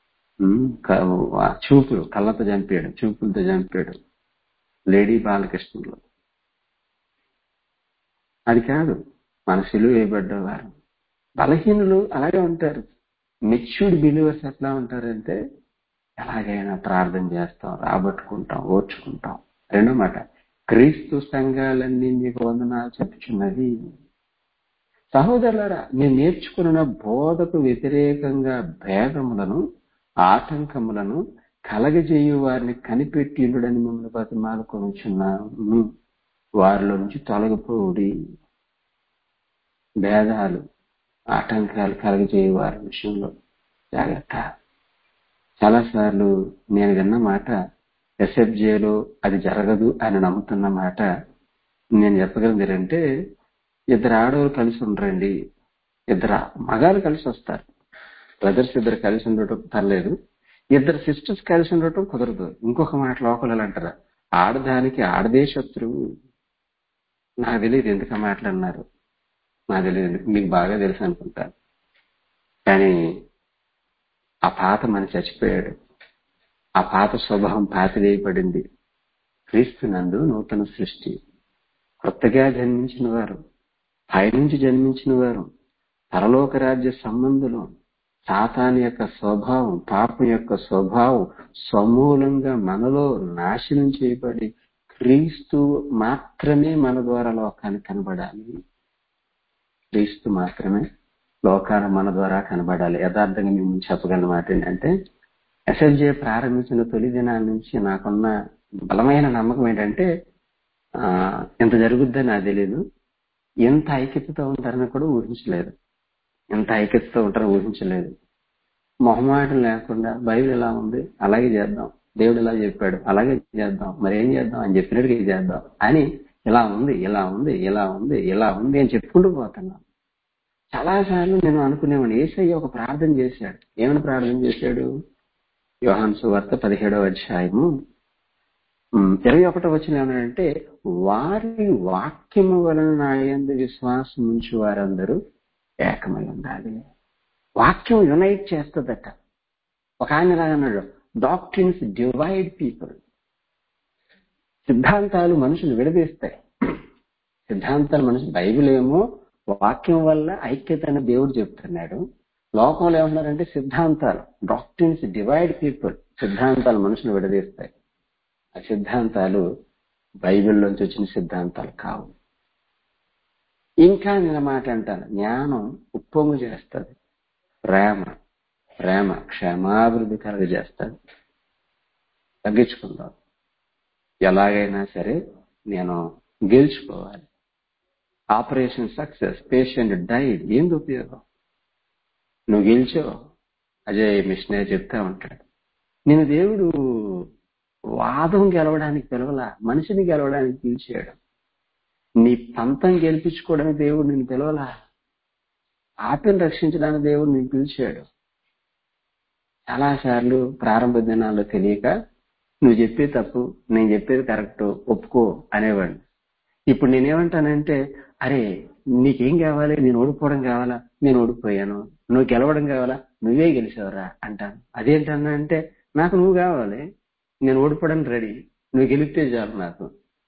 చూపులు కళ్ళతో చంపాడు చూపులతో చంపాడు లేడీ బాలకృష్ణులు అది కాదు మనసులు వేయబడ్డవారు బలహీనులు అలాగే ఉంటారు మెచ్యూర్డ్ బిలీవర్స్ ఎట్లా ఉంటారంటే ఎలాగైనా ప్రార్థన చేస్తాం రాబట్టుకుంటాం ఓర్చుకుంటాం రెండో మాట క్రీస్తు సంఘాలన్నీ మీకు వందనాలు చెప్పుచున్నది సహోదరులారా నేను నేర్చుకున్న బోధకు వ్యతిరేకంగా భేదములను ఆటంకములను కలగజేయు వారిని కనిపెట్టి ఉండడని మిమ్మల్ని బతిమాలుకొనుచున్నాను వారిలో నుంచి తొలగిపోడి భేదాలు ఆటంకాలు కలగజేయు వారి విషయంలో జాగ్రత్త చాలాసార్లు నేను విన్న మాట ఎస్ఎఫ్జేలో అది జరగదు అని నమ్ముతున్న మాట నేను చెప్పగలిగింది ఏంటంటే ఇద్దరు ఆడవాళ్ళు కలిసి ఉండరండి ఇద్దరు మగాలు కలిసి వస్తారు బ్రదర్స్ ఇద్దరు కలిసి ఉండటం పర్లేదు ఇద్దరు సిస్టర్స్ కలిసి ఉండటం కుదరదు ఇంకొక మాట లోకలు అంటారా ఆడదానికి ఆడదే శత్రువు నాకు తెలియదు ఎందుకు మాట్లాడినారు నాకు తెలియదు మీకు బాగా తెలుసు అనుకుంటా కానీ ఆ పాత మన చచ్చిపోయాడు ఆ పాత స్వభావం పాతివేయబడింది క్రీస్తు నందు నూతన సృష్టి కొత్తగా జన్మించిన వారు పైనుంచి జన్మించిన వారు పరలోక రాజ్య సంబంధులు సాతాని యొక్క స్వభావం పాపం యొక్క స్వభావం సమూలంగా మనలో నాశనం చేయబడి క్రీస్తు మాత్రమే మన ద్వారా లోకానికి కనబడాలి క్రీస్తు మాత్రమే లోకాలు మన ద్వారా కనబడాలి యథార్థంగా మేము చెప్పగల మాట ఏంటంటే ఎస్ఎల్జే ప్రారంభించిన తొలి దినాల నుంచి నాకున్న బలమైన నమ్మకం ఏంటంటే ఇంత జరుగుద్దని నాకు తెలియదు ఎంత ఐక్యతతో ఉంటారని కూడా ఊహించలేదు ఎంత ఐక్యతతో ఉంటారని ఊహించలేదు మొహమాటం లేకుండా బైబిల్ ఎలా ఉంది అలాగే చేద్దాం దేవుడు ఎలా చెప్పాడు అలాగే చేద్దాం మరి ఏం చేద్దాం అని చెప్పినట్టుగా చేద్దాం అని ఇలా ఉంది ఇలా ఉంది ఇలా ఉంది ఇలా ఉంది అని చెప్పుకుంటూ పోతున్నాం చాలాసార్లు నేను అనుకునేవాడిని ఏసయ్య ఒక ప్రార్థన చేశాడు ఏమని ప్రార్థన చేశాడు యోహాన్ సువార్త పదిహేడవ అధ్యాయము ఇరవై ఒకటో వచ్చిన ఏమన్నాడంటే వారి వాక్యము వలన నాయందు విశ్వాసం ఉంచి వారందరూ ఏకమై ఉండాలి వాక్యం యునైట్ చేస్తుందట ఒక ఆయన ఇలాగన్నాడు డాక్టరీన్స్ డివైడ్ పీపుల్ సిద్ధాంతాలు మనుషులు విడదీస్తాయి సిద్ధాంతాలు మనుషు బైబిల్ ఏమో వాక్యం వల్ల ఐక్యత అని దేవుడు చెప్తున్నాడు లోకంలో ఏమన్నారంటే సిద్ధాంతాలు డాక్టరీన్స్ డివైడ్ పీపుల్ సిద్ధాంతాలు మనుషులు విడదీస్తాయి ఆ సిద్ధాంతాలు బైబిల్లోంచి వచ్చిన సిద్ధాంతాలు కావు ఇంకా నేను మాట అంటాను జ్ఞానం ఉప్పొంగు చేస్తుంది ప్రేమ ప్రేమ క్షేమాభివృద్ధి కలగజేస్తుంది తగ్గించుకుందాం ఎలాగైనా సరే నేను గెలుచుకోవాలి ఆపరేషన్ సక్సెస్ పేషెంట్ డైడ్ ఏంది ఉపయోగం నువ్వు గెలిచావు అజయ్ మిషనరీ చెప్తా ఉంటాడు నేను దేవుడు వాదం గెలవడానికి పిలవలా మనిషిని గెలవడానికి పిలిచాడు నీ పంతం గెలిపించుకోవడానికి దేవుడు నేను పిలవలా ఆపిని రక్షించడానికి దేవుడు నేను పిలిచాడు చాలాసార్లు ప్రారంభ దినాల్లో తెలియక నువ్వు చెప్పే తప్పు నేను చెప్పేది కరెక్ట్ ఒప్పుకో అనేవాడిని ఇప్పుడు నేనేమంటానంటే అరే నీకేం కావాలి నేను ఓడిపోవడం కావాలా నేను ఓడిపోయాను నువ్వు గెలవడం కావాలా నువ్వే గెలిచావురా అంటాను అదేంటన్నా అంటే నాకు నువ్వు కావాలి నేను ఓడిపోవడానికి రెడీ నువ్వు గెలిస్తే చాలు నాకు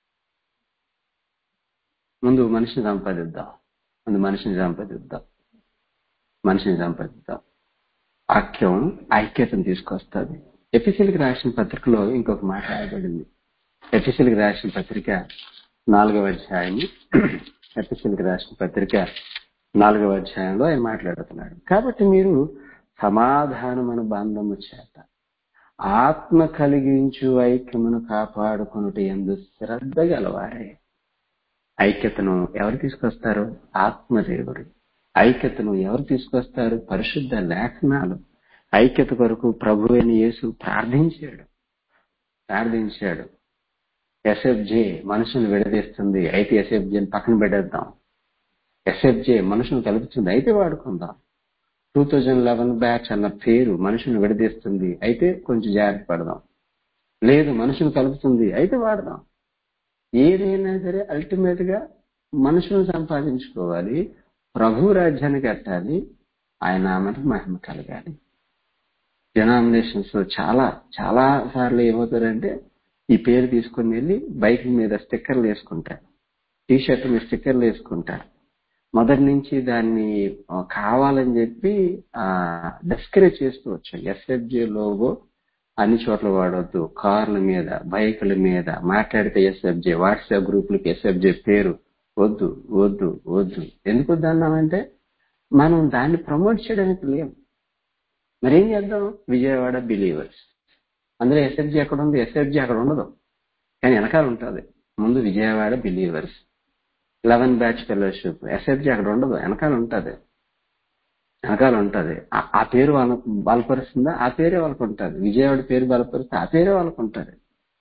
ముందు మనిషిని సంపాదిద్దాం ముందు మనిషిని సంపాదిద్దాం మనిషిని సంపాదిద్దాం వాక్యం ఐక్యతను తీసుకొస్తుంది ఎఫిసిల్కి రాసిన పత్రికలో ఇంకొక మాట రాయబడింది ఎఫిసిల్కి రాసిన పత్రిక నాలుగవ అధ్యాయం ఎఫిసిల్కి రాసిన పత్రిక నాలుగవ అధ్యాయంలో ఆయన మాట్లాడుతున్నాడు కాబట్టి మీరు సమాధానమైన బంధము చేత ఆత్మ కలిగించు ఐక్యమును కాపాడుకున్నట్టు ఎందు శ్రద్ధ గలవారే ఐక్యతను ఎవరు తీసుకొస్తారు ఆత్మదేవుడు ఐక్యతను ఎవరు తీసుకొస్తారు పరిశుద్ధ లేఖనాలు ఐక్యత కొరకు ప్రభు అయిన యేసు ప్రార్థించాడు ప్రార్థించాడు ఎస్ఎఫ్జే మనుషుని విడదీస్తుంది అయితే ఎస్ఎఫ్జేని పక్కన పెట్టేద్దాం ఎస్ఎఫ్జే మనుషుని కలుపుతుంది అయితే వాడుకుందాం టూ థౌజండ్ లెవెన్ బ్యాచ్ అన్న పేరు మనుషుని విడదీస్తుంది అయితే కొంచెం జాగ్రత్త పడదాం లేదు మనుషుని కలుపుతుంది అయితే వాడదాం ఏదైనా సరే అల్టిమేట్ గా మనుషులను సంపాదించుకోవాలి ప్రభు రాజ్యాన్ని కట్టాలి ఆయన నామకు మహిమ కలగాలి డినామినేషన్స్ లో చాలా చాలా సార్లు ఏమవుతారంటే ఈ పేరు తీసుకుని వెళ్ళి బైక్ మీద స్టిక్కర్లు వేసుకుంటారు టీ షర్ట్ మీద స్టిక్కర్లు వేసుకుంటారు మొదటి నుంచి దాన్ని ఆ, కావాలని చెప్పి డిస్కరేజ్ చేస్తూ వచ్చాం ఎస్ఎఫ్జే లోగో అన్ని చోట్ల వాడొద్దు కార్ల మీద బైకుల మీద మాట్లాడితే ఎస్ఎఫ్జే వాట్సాప్ గ్రూపులకి ఎస్ఎఫ్జే పేరు వద్దు వద్దు వద్దు ఎందుకు వద్దన్నామంటే మనం దాన్ని ప్రమోట్ చేయడానికి లేం మరేం చేద్దాం విజయవాడ బిలీవర్స్ అందులో ఎస్ఎఫ్జీ ఎక్కడ ఉంది ఎస్ఎఫ్జీ అక్కడ ఉండదు కానీ వెనకాల ఉంటుంది ముందు Vijayawada believers eleven batch fellowship SFG అక్కడ ఉండదు వెనకాల ఉంటుంది వెనకాల ఉంటది ఆ- ఆ పేరు వాళ్ళకు బలపరుస్తుందా ఆ పేరే వాళ్ళకు ఉంటుంది విజయవాడ పేరు బలపరిస్తే ఆ పేరే వాళ్ళకు ఉంటుంది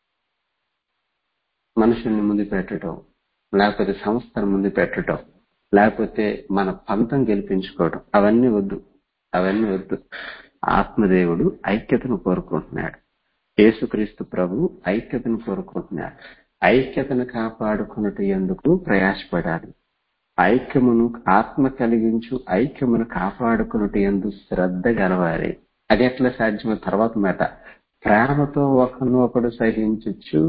మనుషుల్ని ముందు పెట్టడం లేకపోతే సంస్థను ముందు పెట్టడం లేకపోతే మన పంతం గెలిపించుకోవడం అవన్నీ వద్దు అవన్నీ వద్దు ఆత్మదేవుడు ఐక్యతను కోరుకుంటున్నాడు యేసుక్రీస్తు ప్రభు ఐక్యతను కోరుకుంటున్నాడు ఐక్యతను కాపాడుకున్నట్టు ఎందుకు ప్రయాసపడాలి ఐక్యమును ఆత్మ కలిగించు ఐక్యమును కాపాడుకున్నట్టు ఎందు శ్రద్ధ గలవారే అది ఎట్లా సాధ్యమో తర్వాత మాట ప్రేమతో ఒకరిని ఒకడు సహించచ్చు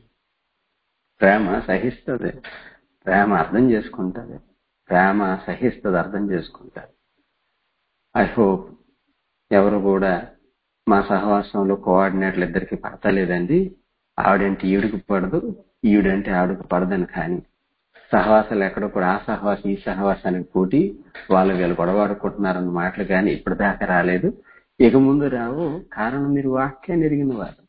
ప్రేమ సహిస్తుంది ప్రేమ అర్థం చేసుకుంటది ప్రేమ సహిస్తుంది అర్థం చేసుకుంటది ఐ హోప్ ఎవరు కూడా మా సహవాసంలో కోఆర్డినేటర్లు ఇద్దరికి పడతలేదండి ఆవిడంటే ఈడుకు పడదు ఈవిడంటే ఆవిడకు పడదని కానీ సహవాసాలు ఎక్కడో కూడా ఆ సహవాసం ఈ సహవాసానికి పోటీ వాళ్ళు వీళ్ళు గొడవాడుకుంటున్నారన్న మాటలు కానీ ఇప్పటిదాకా రాలేదు ఇక ముందు రావు కారణం మీరు వాక్యాన్ని ఎరిగిన వారు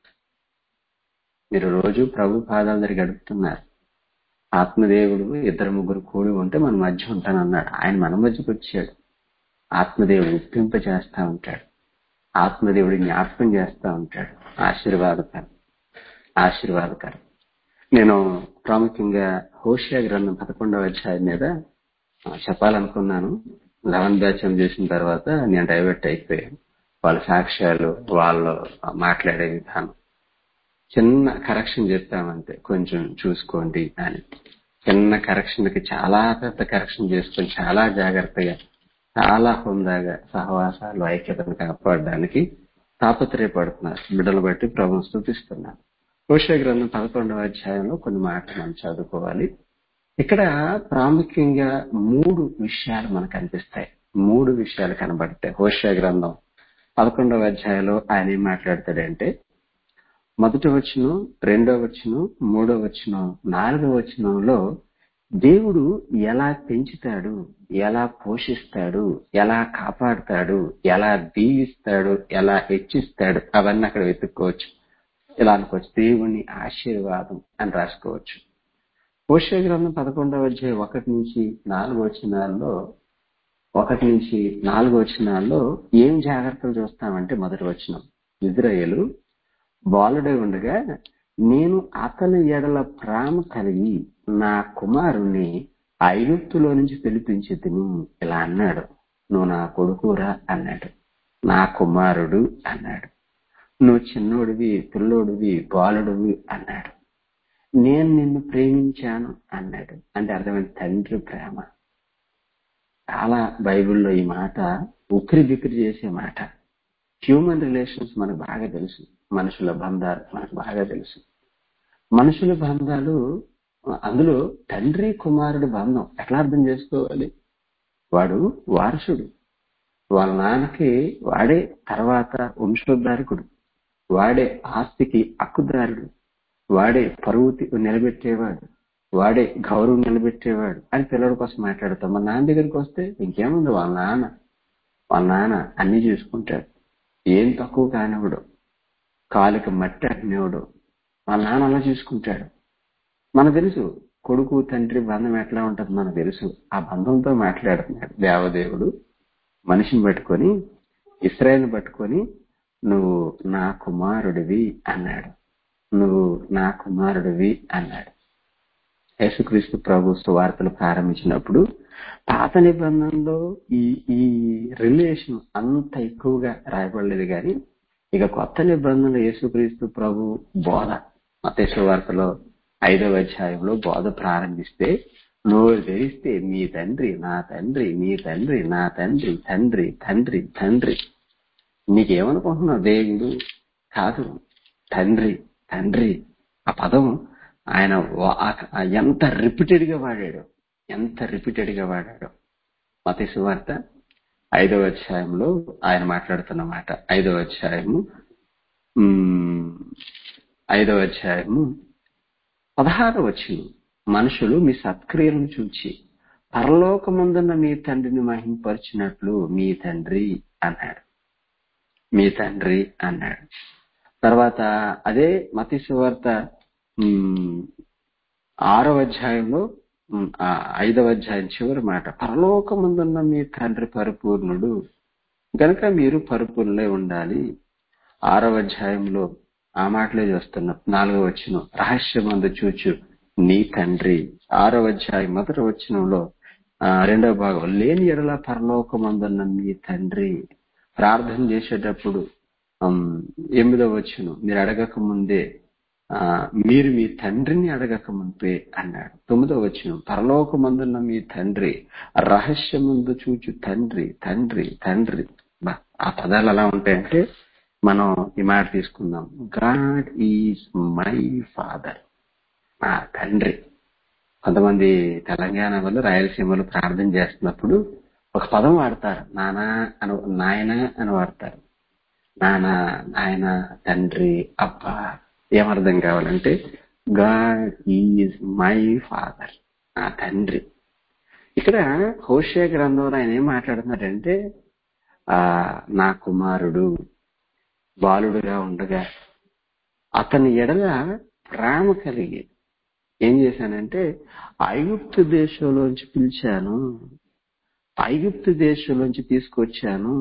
మీరు రోజు ప్రభు పాదాల దగ్గర గడుపుతున్నారు ఆత్మదేవుడు ఇద్దరు ముగ్గురు కూడి ఉంటే మన మధ్య ఉంటానన్నాడు ఆయన మన మధ్యకు వచ్చాడు ఆత్మదేవుడు ఉప్పింప చేస్తా ఉంటాడు ఆత్మదేవుడి జ్ఞాపకం చేస్తా ఉంటాడు ఆశీర్వాదకరం ఆశీర్వాదకరం నేను ప్రాముఖ్యంగా హోషియా గ్రంథం పదకొండవ అధ్యాయం మీద ఆ, చెప్పాలనుకున్నాను లెవెన్ బ్యాచ్ చేసిన తర్వాత నేను డైవర్ట్ అయిపోయాను వాళ్ళ సాక్ష్యాలు వాళ్ళు మాట్లాడే విధానం చిన్న కరెక్షన్ చెప్పామంతే కొంచెం చూసుకోండి అని చిన్న కరెక్షన్ కి చాలా పెద్ద కరెక్షన్ చేసుకొని చాలా జాగ్రత్తగా చాలా హుందాగా సహవాసాలు ఐక్యతను కాపాడడానికి తాపత్రయపడుతున్నారు బిడ్డలు బట్టి ప్రభుత్వం స్థుతిస్తున్నారు కోశ గ్రంథం పదకొండవ అధ్యాయంలో కొన్ని మాటలు మనం చదువుకోవాలి ఇక్కడ ప్రాముఖ్యంగా మూడు విషయాలు మనకు కనిపిస్తాయి మూడు విషయాలు కనబడతాయి హోష గ్రంథం పదకొండవ అధ్యాయంలో ఆయన ఏం మాట్లాడతాడంటే మొదటి వచనం రెండో వచనం మూడో వచనం నాలుగో వచనంలో దేవుడు ఎలా పెంచుతాడు ఎలా పోషిస్తాడు ఎలా కాపాడుతాడు ఎలా దీవిస్తాడు ఎలా హెచ్చిస్తాడు అవన్నీ అక్కడ వెతుక్కోవచ్చు ఇలా అనుకోవచ్చు దేవుని ఆశీర్వాదం అని రాసుకోవచ్చు పోష గ్రంథం పదకొండవ అధ్యాయం ఒకటి నుంచి నాలుగు వచనాల్లో ఒకటి నుంచి నాలుగు వచనాల్లో ఏం జాగ్రత్తలు చూస్తామంటే మొదటి వచనం ఇజ్రాయేలు బాలుడై ఉండగా నేను అతని ఎడల ప్రేమ కలిగి నా కుమారుణ్ణి ఐగుప్తులో నుంచి పిలిపించి తిని ఇలా అన్నాడు నువ్వు నా కొడుకురా అన్నాడు నా కుమారుడు అన్నాడు నువ్వు చిన్నోడివి పిల్లోడివి బాలుడివి అన్నాడు నేను నిన్ను ప్రేమించాను అన్నాడు అంటే అర్థమైన తండ్రి ప్రేమ చాలా బైబిల్లో ఈ మాట ఉక్కిరి బిక్కిరి చేసే మాట హ్యూమన్ రిలేషన్స్ మనకు బాగా తెలుసు మనుషుల బంధాలు మనకు బాగా తెలుసు మనుషుల బంధాలు అందులో తండ్రి కుమారుడు బంధం ఎట్లా అర్థం చేసుకోవాలి వాడు వారసుడు వాళ్ళ నాన్నకి వాడే తర్వాత వంశోద్ధారకుడు వాడే ఆస్తికి హక్కుదారుడు వాడే పరువు తి- నిలబెట్టేవాడు వాడే గౌరవం నిలబెట్టేవాడు అని పిల్లల కోసం మాట్లాడతాం మా నాన్న దగ్గరికి వస్తే ఇంకేముంది వాళ్ళ నాన్న వాళ్ళ నాన్న అన్ని చూసుకుంటాడు ఏం తక్కువ కానివ్వడు కాలుకి మట్టి అగ్నివుడు వాళ్ళ నాన్న అలా చూసుకుంటాడు మనకు తెలుసు కొడుకు తండ్రి బంధం ఎట్లా ఉంటుంది మనకు తెలుసు ఆ బంధంతో మాట్లాడుతున్నాడు దేవదేవుడు మనిషిని పట్టుకొని ఇస్రాయేల్ని పట్టుకొని నువ్వు నా కుమారుడివి అన్నాడు నువ్వు నా కుమారుడివి అన్నాడు యేసుక్రీస్తు ప్రభు సువార్తలు ప్రారంభించినప్పుడు పాత నిబంధనలో ఈ ఈ రిలేషన్ అంత ఎక్కువగా రాయబడలేదు కానీ ఇక కొత్త నిబంధనలు యేసుక్రీస్తు ప్రభు బోధ మత సువార్తలో ఐదవ అధ్యాయంలో బోధ ప్రారంభిస్తే నోరు తెరిస్తే మీ తండ్రి నా తండ్రి మీ తండ్రి నా తండ్రి తండ్రి తండ్రి తండ్రి నీకేమనుకుంటున్నావు దేవుడు కాదు తండ్రి తండ్రి ఆ పదం ఆయన వా- ఆ- ఎంత రిపీటెడ్ గా వాడాడు ఎంత రిపీటెడ్ గా వాడాడు మత సువార్త ఐదవ అధ్యాయంలో ఆయన మాట్లాడుతున్న మాట ఐదవ అధ్యాయము ఉమ్, ఐదవ అధ్యాయము పదహారు వచ్చి మనుషులు మీ సత్క్రియలను చూచి పరలోకమందున్న మీ తండ్రిని మహింపరిచినట్లు మీ తండ్రి అన్నాడు మీ తండ్రి అన్నాడు తర్వాత అదే మతి సువార్త ఉమ్, ఆరవ అధ్యాయంలో ఉమ్, ఆ ఐదవ అధ్యాయం చివరి మాట పరలోకమందున్న మీ తండ్రి పరిపూర్ణుడు గనుక మీరు పరిపూర్ణులై ఉండాలి ఆరవ అధ్యాయంలో ఆ మాటలే చూస్తున్నాం నాలుగవ వచ్చిన రహస్యమందు చూచు నీ తండ్రి ఆరవ అధ్యాయం మొదటి వచ్చినంలో ఆ, రెండవ భాగం లేని ఎడల పరలోకమందున్న మీ తండ్రి ప్రార్థన చేసేటప్పుడు ఉమ్, ఎనిమిదవ వచ్చును మీరు అడగక ముందే ఆ, మీరు మీ తండ్రిని అడగక ముందే అన్నాడు తొమ్మిదవ వచ్చిన పరలోకమందున్న మీ తండ్రి రహస్యముందు చూచు తండ్రి తండ్రి తండ్రి బా, ఆ పదాలు ఎలా ఉంటాయంటే మనం ఈ మాట తీసుకుందాం గాడ్ ఈజ్ మై ఫాదర్ నా తండ్రి కొంతమంది తెలంగాణ వాళ్ళు రాయలసీమలో ప్రార్థన చేస్తున్నప్పుడు ఒక పదం వాడతారు నానా అని నాయన అని వాడతారు నాన్న నాయన తండ్రి అబ్బ ఏమర్థం కావాలంటే గాడ్ ఈజ్ మై ఫాదర్ నా తండ్రి ఇక్కడ హోషే గ్రంథంలో ఆయన ఏం మాట్లాడుతున్నారంటే ఆ నా కుమారుడు బాలుడుగా ఉండగా అతని ఎడల ప్రేమ కలిగి ఏం చేశానంటే ఐగుప్తు దేశంలోంచి పిలిచాను ఐగుప్తు దేశంలోంచి తీసుకొచ్చాను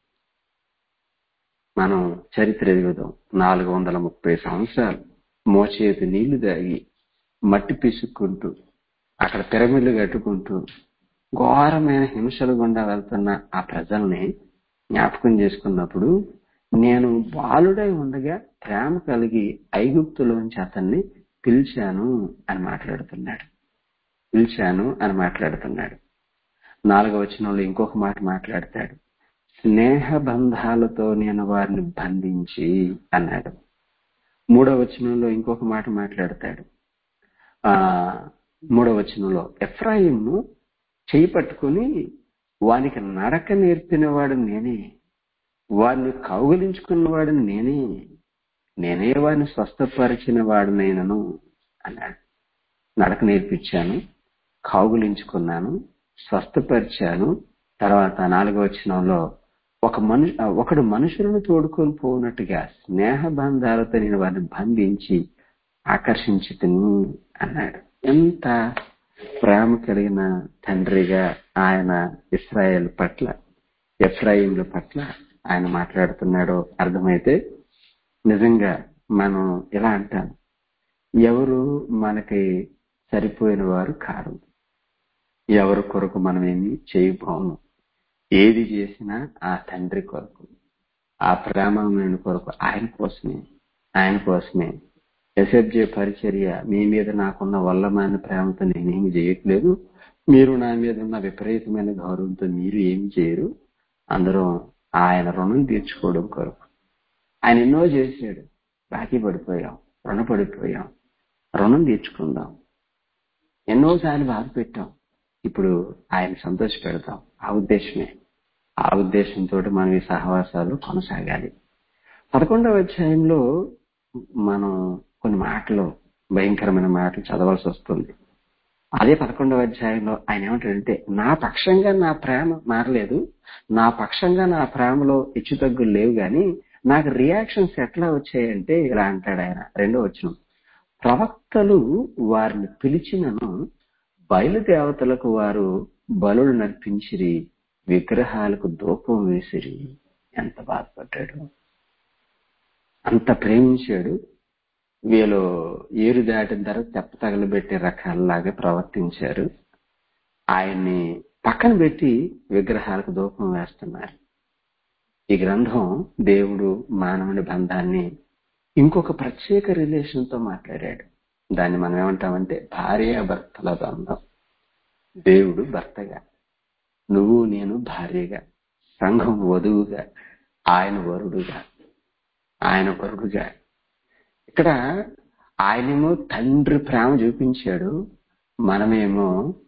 మనం చరిత్ర ఎదుగుదాం నాలుగు వందల ముప్పై సంవత్సరాలు మోచేతి నీళ్లు దాగి మట్టి పిసుక్కుంటూ అక్కడ పిరమిడ్లు కట్టుకుంటూ ఘోరమైన హింసల గుండా వెళ్తున్న ఆ ప్రజల్ని జ్ఞాపకం చేసుకున్నప్పుడు నేను బాలుడై ఉండగా ప్రేమ కలిగి ఐగుప్తులోంచి అతన్ని పిలిచాను అని మాట్లాడుతున్నాడు పిలిచాను అని మాట్లాడుతున్నాడు నాలుగవ వచనంలో ఇంకొక మాట మాట్లాడతాడు స్నేహ బంధాలతో నేను వారిని బంధించి అన్నాడు మూడవ వచనంలో ఇంకొక మాట మాట్లాడతాడు ఆ మూడవ వచనంలో ఎఫ్రాయిమ్ను చేయి పట్టుకుని వానికి నడక నేర్పినవాడు నేనే వారిని కౌగిలించుకున్నవాడు నేనే నేనే వారిని స్వస్థపరిచిన వాడినైనను అన్నాడు నడక నేర్పించాను కౌగులించుకున్నాను స్వస్థపరిచాను తర్వాత నాలుగో వచనంలో ఒక మను ఒకడు మనుషులను తోడుకొని పోనట్టుగా స్నేహ బంధాలతో నేను వారిని బంధించి ఆకర్షించి అన్నాడు ఎంత ప్రేమ కలిగిన తండ్రిగా ఆయన ఇస్రాయేల్ పట్ల ఎఫ్రాయిన్ల పట్ల ఆయన మాట్లాడుతున్నాడో అర్థమైతే నిజంగా మనం ఇలా అంటాం ఎవరు మనకి సరిపోయిన వారు కారు ఎవరి కొరకు మనం ఏమి చేయబోము ఏది చేసినా ఆ తండ్రి కొరకు ఆ ప్రేమమైన కొరకు ఆయన కోసమే ఆయన కోసమే ఎస్ఎఫ్జే పరిచర్య మీ మీద నాకున్న వల్లమైన ప్రేమతో నేనేమి చేయట్లేదు మీరు నా మీద ఉన్న విపరీతమైన గౌరవంతో మీరు ఏమి చేయరు అందరూ ఆయన రుణం తీర్చుకోవడం కొరకు ఆయన ఎన్నో చేశాడు బాకీ పడిపోయాం రుణపడిపోయాం రుణం తీర్చుకుందాం ఎన్నోసార్లు బాధ పెట్టాం ఇప్పుడు ఆయన సంతోష పెడతాం ఆ ఉద్దేశమే ఆ ఉద్దేశంతో మనం ఈ సహవాసాలు కొనసాగాలి పదకొండవ అధ్యాయంలో మనం కొన్ని మాటలు భయంకరమైన మాటలు చదవాల్సి వస్తుంది అదే పదకొండవ అధ్యాయంలో ఆయన ఏమంటాడంటే నా పక్షంగా నా ప్రేమ మారలేదు నా పక్షంగా నా ప్రేమలో హెచ్చు తగ్గులు లేవు గాని నాకు రియాక్షన్స్ ఎట్లా వచ్చాయంటే ఇలా అంటాడు ఆయన రెండో వచ్చిన ప్రవక్తలు వారిని పిలిచినను బయలుదేవతలకు వారు బలుడు నర్పించిరి విగ్రహాలకు దూపం వేసిరి ఎంత బాధపడ్డాడు అంత ప్రేమించాడు వీళ్ళు ఏరు దాటిన తర్వాత తెప్ప తగలబెట్టే రకాలలాగా ప్రవర్తించారు ఆయన్ని పక్కన పెట్టి విగ్రహాలకు దూపం వేస్తున్నారు ఈ గ్రంథం దేవుడు మానవుని బంధాన్ని ఇంకొక ప్రత్యేక రిలేషన్ తో మాట్లాడాడు దాన్ని మనం ఏమంటామంటే భార్య భర్తల బంధం దేవుడు భర్తగా నువ్వు నేను భార్యగా సంఘం వధువుగా ఆయన వరుడుగా ఆయన వరుడుగా ఇక్కడ ఆయనేమో తండ్రి ప్రేమ చూపించాడు మనమేమో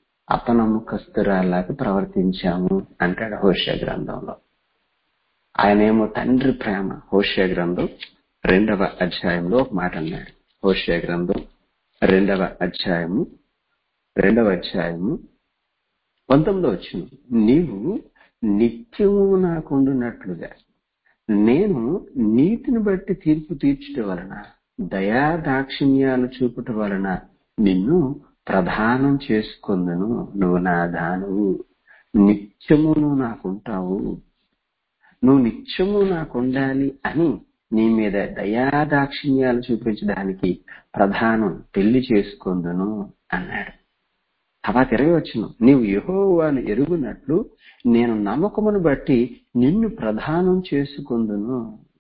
అపనమ్మకస్తురాలాగా ప్రవర్తించాము అంటాడు హోష గ్రంథంలో ఆయనేమో తండ్రి ప్రేమ హోష గ్రంథం రెండవ అధ్యాయంలో ఒక మాట అన్నాడు హోష గ్రంథం రెండవ అధ్యాయము రెండవ అధ్యాయము పంతొమ్మిదో వచ్చిన నీవు నిత్యము నాకుండునట్లుగా నేను నీతిని బట్టి తీర్పు తీర్చుట వలన దయా దాక్షిణ్యాలు చూపుట వలన నిన్ను ప్రధానం చేసుకుందును నువ్వు నా దానువు నిత్యము నువ్వు నాకుంటావు నువ్వు నిత్యము నాకుండాలి అని నీ మీద దయాదాక్షిణ్యాలు చూపించడానికి ప్రధానం పెళ్లి చేసుకుందును అన్నాడు తర్వాత ఇరవై వచ్చిన నీవు యహోవాను ఎరుగునట్లు నేను నమ్మకమును బట్టి నిన్ను ప్రధానం చేసుకుందును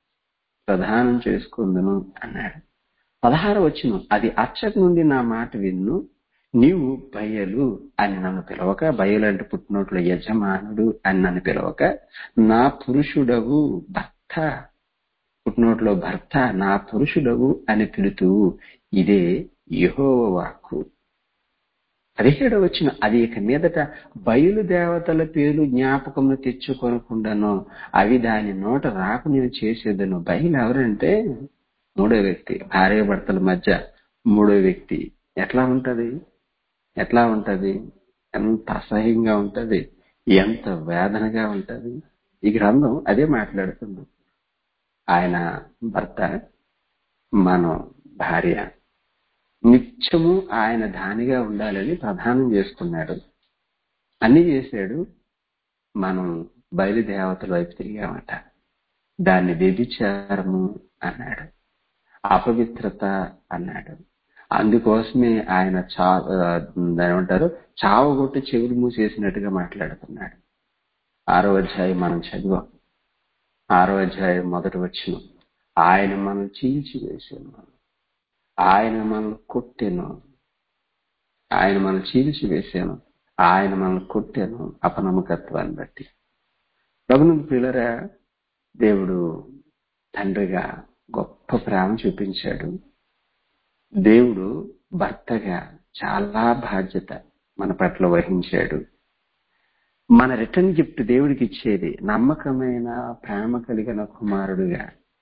ప్రధానం చేసుకుందును అన్నాడు పదహారు వచ్చిన అది అచ్చట నుండి నా మాట విన్ను నీవు బయలు అని నన్ను పిలవక బయలు అంటే పుట్టినట్లు యజమానుడు అని నన్ను పిలవక నా పురుషుడవు భర్త పుట్టినోట్లో భర్త నా పురుషుడవు అని పిలుతూ ఇదే యహోవ వాక్కు పదిహేడు వచ్చిన అది ఇక మీదట బయలుదేవతల పేరు జ్ఞాపకము తెచ్చుకొనకుండాను అవి దాని నోట రాకు నేను చేసేదను బయలు ఎవరంటే మూడో వ్యక్తి భార్య భర్తల మధ్య మూడో వ్యక్తి ఎట్లా ఉంటది ఎట్లా ఉంటది ఎంత అసహ్యంగా ఉంటది ఎంత వేదనగా ఉంటది ఈ గ్రంథం అదే మాట్లాడుతుంది ఆయన భర్త మనం భార్య నిత్యము ఆయన దానిగా ఉండాలని ప్రధానం చేసుకున్నాడు అన్ని చేశాడు మనం బయలుదేవతల వైపు తిరిగామట దాన్ని వ్యభిచారము అన్నాడు అపవిత్రత అన్నాడు అందుకోసమే ఆయన చా దాని ఏమంటారు చావగొట్టి చెవులు మూసేసినట్టుగా మాట్లాడుతున్నాడు ఆరో అధ్యాయం మనం చదివాం ఆరో అధ్యాయం మొదటి వచ్చిన ఆయన మనం చీల్చి వేసాను ఆయన మనల్ని కొట్టెను ఆయన మనం చీల్చి వేసాను ఆయన మనల్ని కొట్టాను అపనమ్మకత్వాన్ని బట్టి ప్రభునందు పిల్లరా దేవుడు తండ్రిగా గొప్ప ప్రేమ చూపించాడు దేవుడు భర్తగా చాలా బాధ్యత మన పట్ల వహించాడు మన రిటర్న్ గిఫ్ట్ దేవుడికి ఇచ్చేది నమ్మకమైన ప్రేమ కలిగిన కుమారుడుగా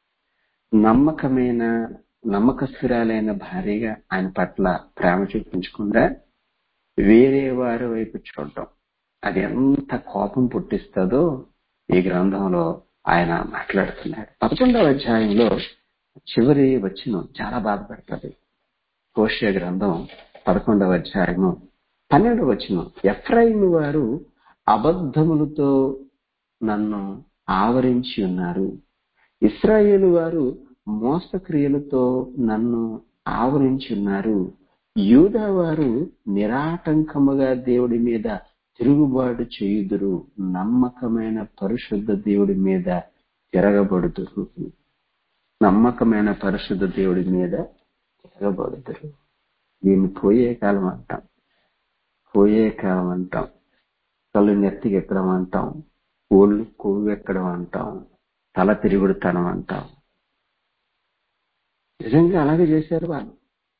నమ్మకమైన నమ్మకస్తురాలైన భార్యగా ఆయన పట్ల ప్రేమ చూపించకుండా వేరే వారి వైపు చూడటం అది ఎంత కోపం పుట్టిస్తుందో ఈ గ్రంథంలో ఆయన మాట్లాడుతున్నాడు పదకొండవ అధ్యాయంలో చివరి వచ్చిన చాలా బాధపడుతుంది కోశ గ్రంథం పదకొండవ అధ్యాయము పన్నెండవ వచ్చిన ఎఫ్రాయిం వారు అబద్ధములతో నన్ను ఆవరించి ఉన్నారు ఇస్రాయేలు వారు మోసక్రియలతో నన్ను ఆవరించి ఉన్నారు యూదా వారు నిరాటంకముగా దేవుడి మీద తిరుగుబాటు చేయుదురు నమ్మకమైన పరిశుద్ధ దేవుడి మీద తిరగబడుదురు నమ్మకమైన పరిశుద్ధ దేవుడి మీద తిరగబడుదురు దీన్ని పోయే కాలం అంటాం పోయే కాలం అంటాం కళ్ళు నెత్తికి ఎక్కడం అంటాం ఒళ్ళు కొవ్వు ఎక్కడం అంటాం తల తిరుగుడుతనం అంటాం నిజంగా అలాగే చేశారు వాళ్ళు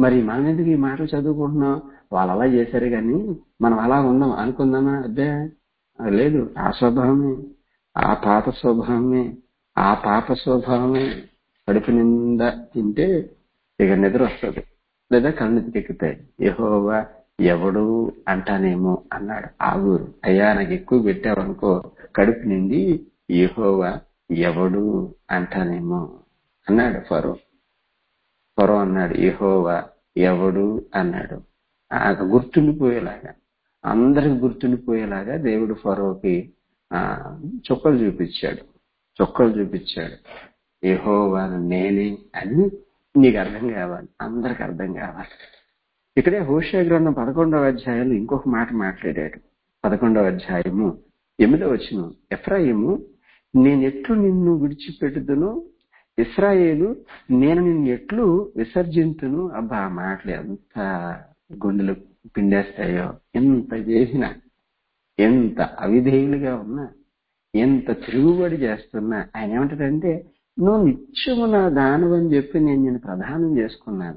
మరి మనం ఎందుకు ఈ మాటలు చదువుకుంటున్నాం వాళ్ళు అలా చేశారు కానీ మనం అలా ఉందాం అనుకుందామా అదే లేదు ఆ స్వభావమే ఆ పాత స్వభావమే ఆ పాప స్వభావమే కడుపు నిండా తింటే ఇక నిద్ర వస్తుంది లేదా కళ్ళు ఎక్కుతాయి యహోవా ఎవడు అంటానేమో అన్నాడు ఆ ఊరు అయ్యా నాకు ఎక్కువ పెట్టావనుకో కడుపు నిండి యహోవా ఎవడు అంటానేమో అన్నాడు ఫరో ఫరో అన్నాడు యహోవా ఎవడు అన్నాడు ఆ గుర్తుండిపోయేలాగా అందరికి గుర్తుండిపోయేలాగా దేవుడు ఫరోకి ఆ చుక్కలు చూపించాడు చుక్కలు చూపించాడు యహోవా నేనే అని నీకు అర్థం కావాలి అందరికి అర్థం కావాలి ఇక్కడే హోషే గ్రంథం పదకొండవ అధ్యాయంలో ఇంకొక మాట మాట్లాడాడు పదకొండవ అధ్యాయము ఎనిమిదవ వచ్చిన ఎఫ్రాయిము నేనెట్లు నిన్ను విడిచిపెట్టుదును ఇస్రాయేలు నేను నిన్ను ఎట్లు విసర్జింతును అబ్బా ఆ మాటలు ఎంత గుండెలు పిండేస్తాయో ఎంత చేసినా ఎంత అవిధేయులుగా ఉన్నా ఎంత తిరుగుబడి చేస్తున్నా ఆయన ఏమంటాడంటే నువ్వు నిత్యము నా దానం అని చెప్పి నేను నేను ప్రధానం చేసుకున్నాను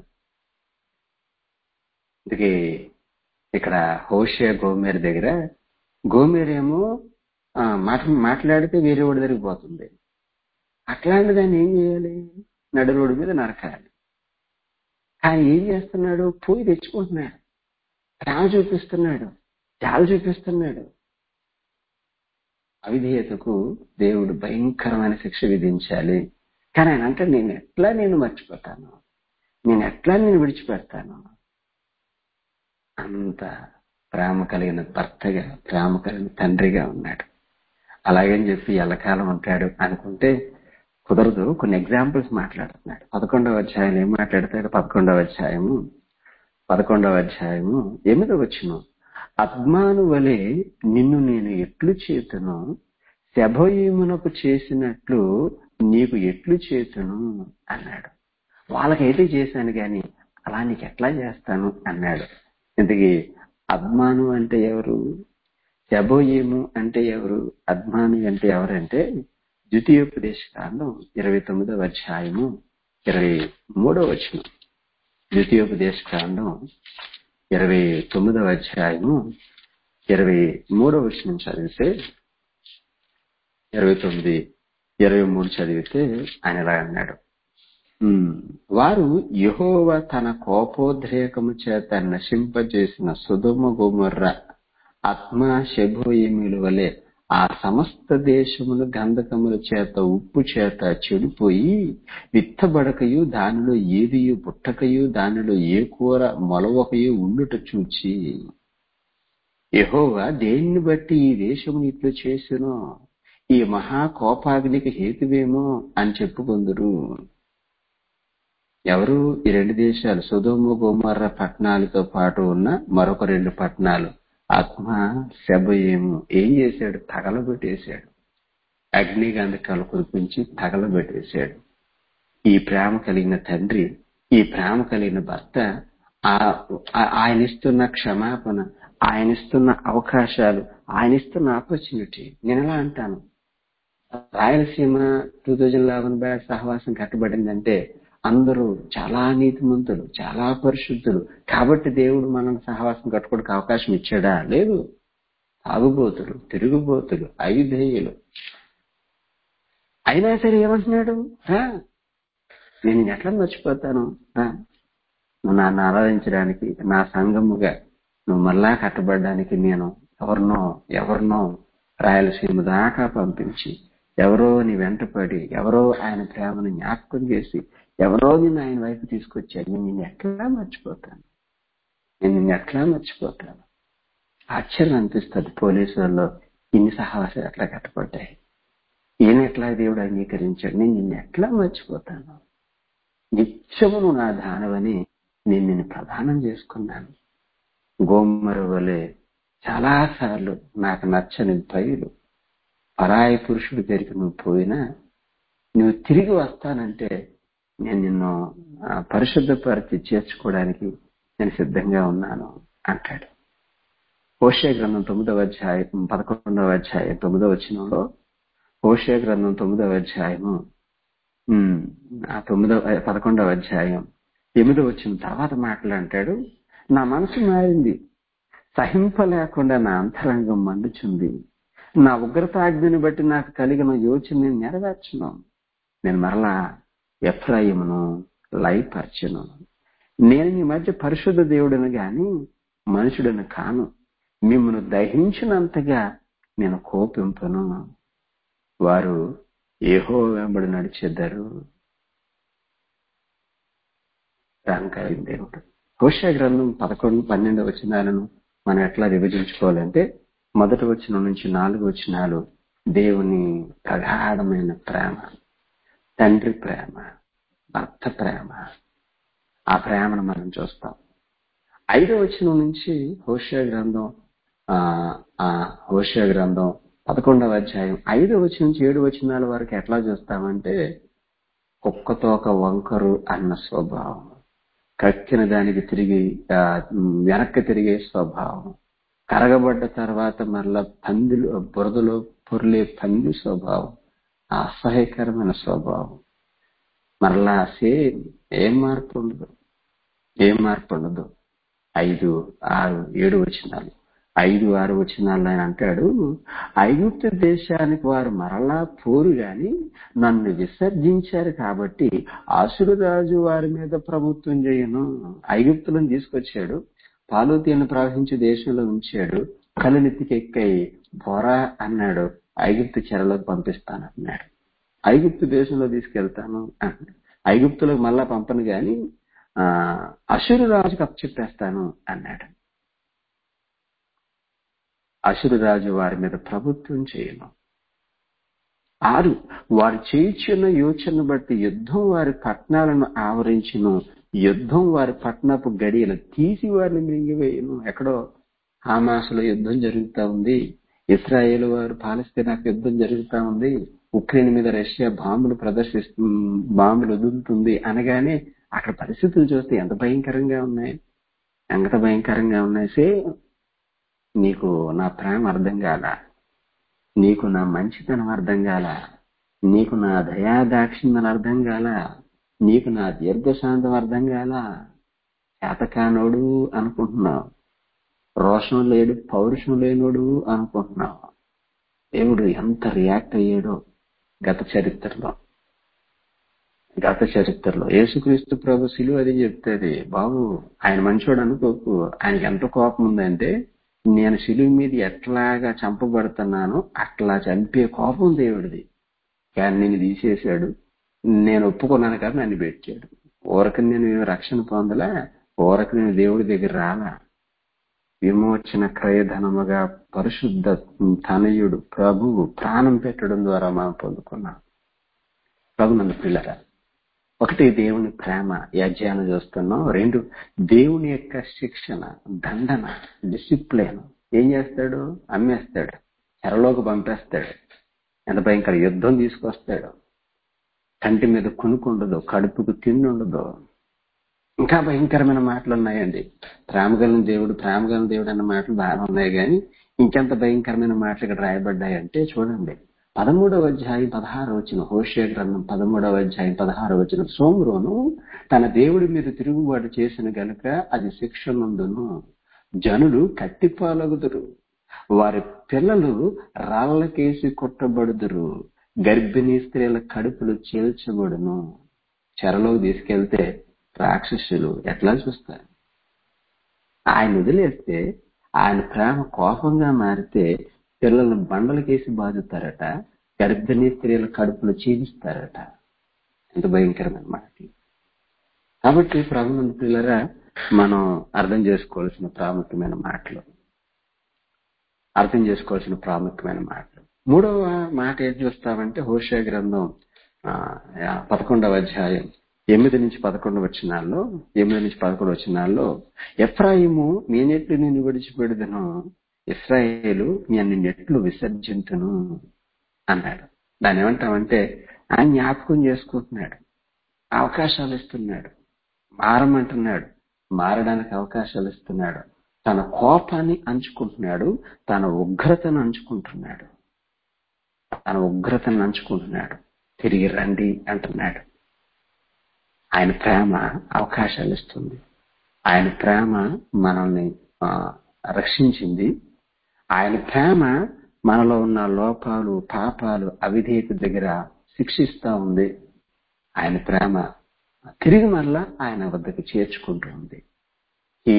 అందుకే ఇక్కడ హోషియా గోమేర్ దగ్గర గోమేరేమో ఆ, మాట మాట్లాడితే వేరే వాడి దగ్గరికి పోతుంది అట్లాంటి దాన్ని ఏం చేయాలి నడు రోడ్డు మీద నరకాలి కానీ ఏం చేస్తున్నాడు పోయి తెచ్చుకుంటున్నాడు ప్రేమ చూపిస్తున్నాడు జాలు చూపిస్తున్నాడు అవిధేయతకు దేవుడు భయంకరమైన శిక్ష విధించాలి కానీ ఆయన అంటే నేను ఎట్లా నేను మర్చిపోతాను నేను ఎట్లా నేను విడిచిపెడతాను అంత ప్రేమ కలిగిన భర్తగా ప్రేమ కలిగిన తండ్రిగా ఉన్నాడు అలాగని చెప్పి ఎల్లకాలం ఉంటాడు అనుకుంటే కుదరదు కొన్ని ఎగ్జాంపుల్స్ మాట్లాడుతున్నాడు పదకొండవ అధ్యాయం ఏం మాట్లాడతాడు పదకొండవ అధ్యాయము పదకొండవ అధ్యాయము ఎనిమిదవ వచ్చిన అద్మాను వలె నిన్ను నేను ఎట్లు చేతును శభయమునకు చేసినట్లు నీకు ఎట్లు చేతును అన్నాడు వాళ్ళకైతే చేశాను గాని అలా నీకు ఎట్లా చేస్తాను అన్నాడు ఇంతకీ అద్మాను అంటే ఎవరు శబోయేము అంటే ఎవరు అద్మాను అంటే ఎవరంటే ద్వితీయోపదేశ కాండం ఇరవై తొమ్మిదవ అధ్యాయము ఇరవై మూడవ వచనం ద్వితీయోపదేశ కాండం ఇరవై తొమ్మిదవ అధ్యాయము ఇరవై మూడవ వచనం చదివితే ఇరవై తొమ్మిది ఇరవై మూడు చదివితే ఆయన ఇలా అన్నాడు "ఉమ్, వారు యెహోవా తన కోపోద్రేకము చేత నశింపజేసిన సుధుమ గుమర్ర ఆత్మ శబోయిముల వలె ఆ సమస్త దేశములు గంధకముల చేత ఉప్పు చేత చెడిపోయి విత్తబడకయు దానిలో ఏదియు పుట్టకయు దానిలో ఏ కూర మొలవకయు ఉండుట చూచి యెహోవా దేన్ని బట్టి ఈ దేశము ఇట్లు చేసినో ఈ మహా కోపాగ్నికి హేతువేమో అని చెప్పుకుందరు ఎవరు ఈ రెండు దేశాలు సుధోమ గోమర్ర పట్టణాలతో పాటు ఉన్న మరొక రెండు పట్టణాలు ఆత్మ శబయేము ఏం చేశాడు తగలబెట్టేశాడు అగ్నిగంధకాలు కురిపించి తగలబెట్టేశాడు ఈ ప్రేమ కలిగిన తండ్రి ఈ ప్రేమ కలిగిన భర్త ఆ- ఆ- ఆయన ఇస్తున్న క్షమాపణ ఆయన ఇస్తున్న అవకాశాలు ఆయన ఇస్తున్న ఆపర్చునిటీ నేను ఎలా అంటాను Rayalaseema two thousand eleven batch సహవాసం కట్టబడిందంటే అందరూ చాలా నీతిమంతులు చాలా పరిశుద్ధులు కాబట్టి దేవుడు మనం సహవాసం కట్టుకోవడానికి అవకాశం ఇచ్చాడా లేదు తాగుబోతులు తిరుగుబోతులు ఐధేయులు అయినా సరే ఏమంటున్నాడు రా నేను నిన్ను ఎట్లా మర్చిపోతాను రా నువ్వు నన్ను ఆరాధించడానికి నా సంఘముగా నువ్వు మళ్ళా కట్టబడడానికి నేను ఎవరినో ఎవరినో రాయలసీమ దాకా పంపించి ఎవరో నీ వెంటపడి ఎవరో ఆయన ప్రేమను జ్ఞాపకం చేసి ఎవరో నిన్ను ఆయన వైపు తీసుకొచ్చాడు నేను నిన్ను ఎట్లా మర్చిపోతాను నేను నిన్ను ఎట్లా మర్చిపోతాను ఆశ్చర్యం అనిపిస్తుంది పోలీసు వాళ్ళు ఇన్ని సహవాసాలు ఎట్లా కట్టబడ్డాయి ఈయన ఎట్లా దేవుడు అంగీకరించాడు నేను నిన్ను ఎట్లా మర్చిపోతాను నిత్యము నువ్వు నా దానవని నేను నిన్ను ప్రదానం చేసుకున్నాను గోమర వలె చాలా సార్లు నాకు నచ్చని బయలు పరాయి పురుషుడి దగ్గరికి నువ్వు పోయినా నువ్వు తిరిగి వస్తానంటే నేను నిన్ను ఆ, పరిశుద్ధపరిచి చేర్చుకోవడానికి నేను సిద్ధంగా ఉన్నాను అంటాడు హోషే గ్రంథం తొమ్మిదవ అధ్యాయం పదకొండవ అధ్యాయం తొమ్మిదవ వచనంలో హోషే గ్రంథం తొమ్మిదవ అధ్యాయము ఉమ్, ఆ తొమ్మిదవ పదకొండవ అధ్యాయం ఎనిమిదో వచ్చిన తర్వాత మాట్లాంటాడు నా మనసు మారింది సహింపలేకుండా నా అంతరంగం మండుచుంది నా ఉగ్రతాగ్ని బట్టి నాకు కలిగిన యోచన నేను నెరవేర్చును నేను మరలా ఎఫ్రాయిమును లయపరచును నేను మీ మధ్య పరిశుద్ధ దేవుడను గాని మనుషుడను కాను మిమ్మల్ని దహించినంతగా నేను కోపింపను వారు ఏహో వెంబడి నడిచెద్దరు రాంకారి దేవుడు హోషా గ్రంథం పదకొండు పన్నెండు వచనాలను మనం ఎట్లా విభజించుకోవాలంటే మొదటి వచనం నుంచి నాలుగు వచనాలు దేవుని ప్రగాఢమైన ప్రేమ తండ్రి ప్రేమ భర్త ప్రేమ ఆ ప్రేమను మనం చూస్తాం ఐదో వచనం నుంచి హోషా గ్రంథం ఆ ఆ హోషా గ్రంథం పదకొండవ అధ్యాయం ఐదో వచనం నుంచి ఏడు వచనాల వరకు ఎట్లా చూస్తామంటే కుక్కతో ఒక వంకరు అన్న స్వభావం కక్కిన దానికి తిరిగి ఆ, వెనక్కి తిరిగే స్వభావం కరగబడ్డ తర్వాత మరలా పందిలు బురదలో పొర్లే పంది స్వభావం ఆ అసహ్యకరమైన స్వభావం మరలా సేమ్ ఏం మార్పు ఉండదు ఏం మార్పు ఉండదు ఐదు ఆరు ఏడు వచనాలు ఐదు ఆరు వచనాలు ఆయన అంటాడు ఐగుప్తు దేశానికి వారు మరలా పోరు గాని నన్ను విసర్జించారు కాబట్టి ఆసురురాజు వారి మీద ప్రభుత్వం చేయను ఐగుప్తులను తీసుకొచ్చాడు పాలుతీను ప్రవహించే దేశంలో ఉంచాడు కలునెత్తికెక్కై బోరా అన్నాడు ఐగుప్తు చెరలోకి పంపిస్తానన్నాడు ఐగుప్తు దేశంలో తీసుకెళ్తాను అన్నాడు ఐగుప్తులకు మళ్ళా పంపను గాని ఆ అసురు రాజుకు అప్పచెప్పేస్తాను అన్నాడు అసురు రాజు వారి మీద ప్రభుత్వం చేయను ఆరు వారు చేయించిన యోచన బట్టి యుద్ధం వారి పట్టణాలను ఆవరించును యుద్ధం వారి పట్టణపు గడియలు తీసి వారిని మింగివేయను ఎక్కడో హామాసులో యుద్ధం జరుగుతా ఉంది ఇస్రాయేల్ వారు పాలస్తీనాకు యుద్ధం జరుగుతా ఉంది ఉక్రెయిన్ మీద రష్యా బాంబులు ప్రదర్శిస్తు బాంబులు వదులుతుంది అనగానే అక్కడ పరిస్థితులు చూస్తే ఎంత భయంకరంగా ఉన్నాయి ఎంత భయంకరంగా ఉన్నాయి సే నీకు నా ప్రేమ అర్థం కాల నీకు నా మంచితనం అర్థం కాల నీకు నా దయా దాక్షిణ్యం అర్థం కాల నీకు నా దీర్ఘశాంతం అర్థం కాల చేతకానోడు అనుకుంటున్నావు రోషం లేడు పౌరుషం లేనోడు అనుకుంటున్నావు దేవుడు ఎంత రియాక్ట్ అయ్యాడో గత చరిత్రలో గత చరిత్రలో యేసుక్రీస్తు ప్రభు శిలువ అది చెప్తుంది బాబు ఆయన మంచోడు అనుకోకు ఆయనకి ఎంత కోపం ఉందంటే నేను శిలువ మీద ఎట్లాగా చంపబడుతున్నానో అట్లా చంపే కోపం దేవుడిది కానీ నేను తీసేశాడు నేను ఒప్పుకున్నాను కదా నన్ను పెట్టాడు ఊరకు నేను రక్షణ పొందలే ఊరకు నేను దేవుడి దగ్గర రాలా విమోచన క్రయధనముగా పరిశుద్ధ తనయుడు ప్రభువు ప్రాణం పెట్టడం ద్వారా మనం పొందుకున్నాం ప్రభు నన్ను పిల్లరా ఒకటి దేవుని ప్రేమ యజ్ఞానం చూస్తున్నాం రెండు దేవుని యొక్క శిక్షణ దండన డిసిప్లిన్ ఏం చేస్తాడు అమ్మేస్తాడు చెరలోకి పంపేస్తాడు ఎంత భయంకర యుద్ధం తీసుకొస్తాడు కంటి మీద కునుకు ఉండదు కడుపుకు తిండి ఉండదు ఇంకా భయంకరమైన మాటలు ఉన్నాయండి ప్రేమగలిగిన దేవుడు ప్రేమగలిగిన దేవుడు అన్న మాటలు బాగా ఉన్నాయి కానీ ఇంకెంత భయంకరమైన మాటలు ఇక్కడ రాయబడ్డాయంటే చూడండి పదమూడవ అధ్యాయం పదహారు వచ్చిన హోషే గ్రంథం పదమూడవ అధ్యాయం పదహారు వచ్చిన సోమరోను తన దేవుడి మీద తిరుగుబాటు చేసిన గనుక అది శిక్ష నుండును జనులు కట్టిపాలగుదురు వారి పిల్లలు రాళ్లకేసి కొట్టబడుదురు గర్భిణీ స్త్రీల కడుపులు చీల్చబడును చెరలోకి తీసుకెళ్తే రాక్షసులు ఎట్లా చూస్తారు ఆయన వదిలేస్తే ఆయన ప్రేమ కోపంగా మారితే పిల్లలను బండలకేసి బాదుతారట గర్భిణీ స్త్రీల కడుపులు చీలుస్తారట ఎంత భయంకరమైన మాటలు కాబట్టి ప్రభుత్వ పిల్లరా మనం అర్థం చేసుకోవాల్సిన ప్రాముఖ్యమైన మాటలు అర్థం చేసుకోవాల్సిన ప్రాముఖ్యమైన మాటలు మూడవ మాట ఏం చూస్తామంటే హోషా గ్రంథం ఆ, పదకొండవ అధ్యాయం ఎనిమిది నుంచి పదకొండు వచ్చినాల్లో ఎనిమిది నుంచి పదకొండు వచ్చినాల్లో ఎఫ్రాయిము మీ నెట్లు నేను విడిచిపెడుదును ఇస్రాయేలు నేను నెట్లు విసర్జింతును అన్నాడు దాన్ని ఏమంటామంటే ఆయన జ్ఞాపకం చేసుకుంటున్నాడు అవకాశాలు ఇస్తున్నాడు మారమంటున్నాడు మారడానికి అవకాశాలు ఇస్తున్నాడు తన కోపాన్ని అంచుకుంటున్నాడు తన ఉగ్రతను అంచుకుంటున్నాడు తన ఉగ్రతను అంచుకుంటున్నాడు తిరిగి రండి అంటున్నాడు ఆయన ప్రేమ అవకాశాలు ఇస్తుంది ఆయన ప్రేమ మనల్ని ఆ, రక్షించింది ఆయన ప్రేమ మనలో ఉన్న లోపాలు పాపాలు అవిధేయత దగ్గర శిక్షిస్తా ఉంది ఆయన ప్రేమ తిరిగి మరలా ఆయన వద్దకు చేర్చుకుంటుంది ఈ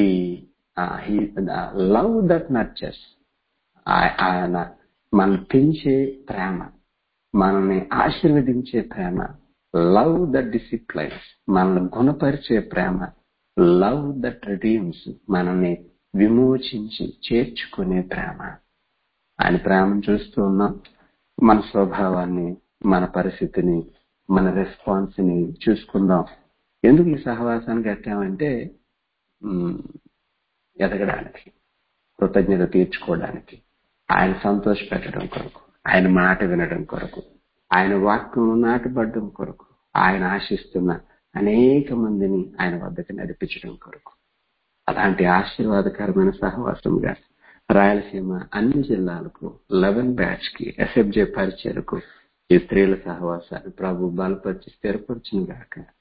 లవ్ దట్ నర్చర్స్ ఆయన మనల్ని పెంచే ప్రేమ మనల్ని ఆశీర్వదించే ప్రేమ లవ్ దట్ డిసిప్లైన్స్ మనల్ని గుణపరిచే ప్రేమ లవ్ దట్ రిడీమ్స్ మనల్ని విమోచించి చేర్చుకునే ప్రేమ ఆయన ప్రేమను చూస్తూ ఉన్నాం మన స్వభావాన్ని మన పరిస్థితిని మన రెస్పాన్స్ ని చూసుకుందాం ఎందుకు ఈ సహవాసానికి కట్టామంటే ఉమ్, ఎదగడానికి కృతజ్ఞత తీర్చుకోవడానికి ఆయన సంతోష పెట్టడం కొరకు ఆయన మాట వినడం కొరకు ఆయన వాక్యం నాటబడడం కొరకు ఆయన ఆశిస్తున్న అనేక మందిని ఆయన వద్దకు నడిపించడం కొరకు అలాంటి ఆశీర్వాదకరమైన సహవాసంగా రాయలసీమ అన్ని జిల్లాలకు లెవెన్ బ్యాచ్ కి ఎస్ఎఫ్జే పరిచయలకు ఈ స్త్రీల సహవాసాన్ని ప్రభు బలపరిచి స్థిరపరిచిన గాక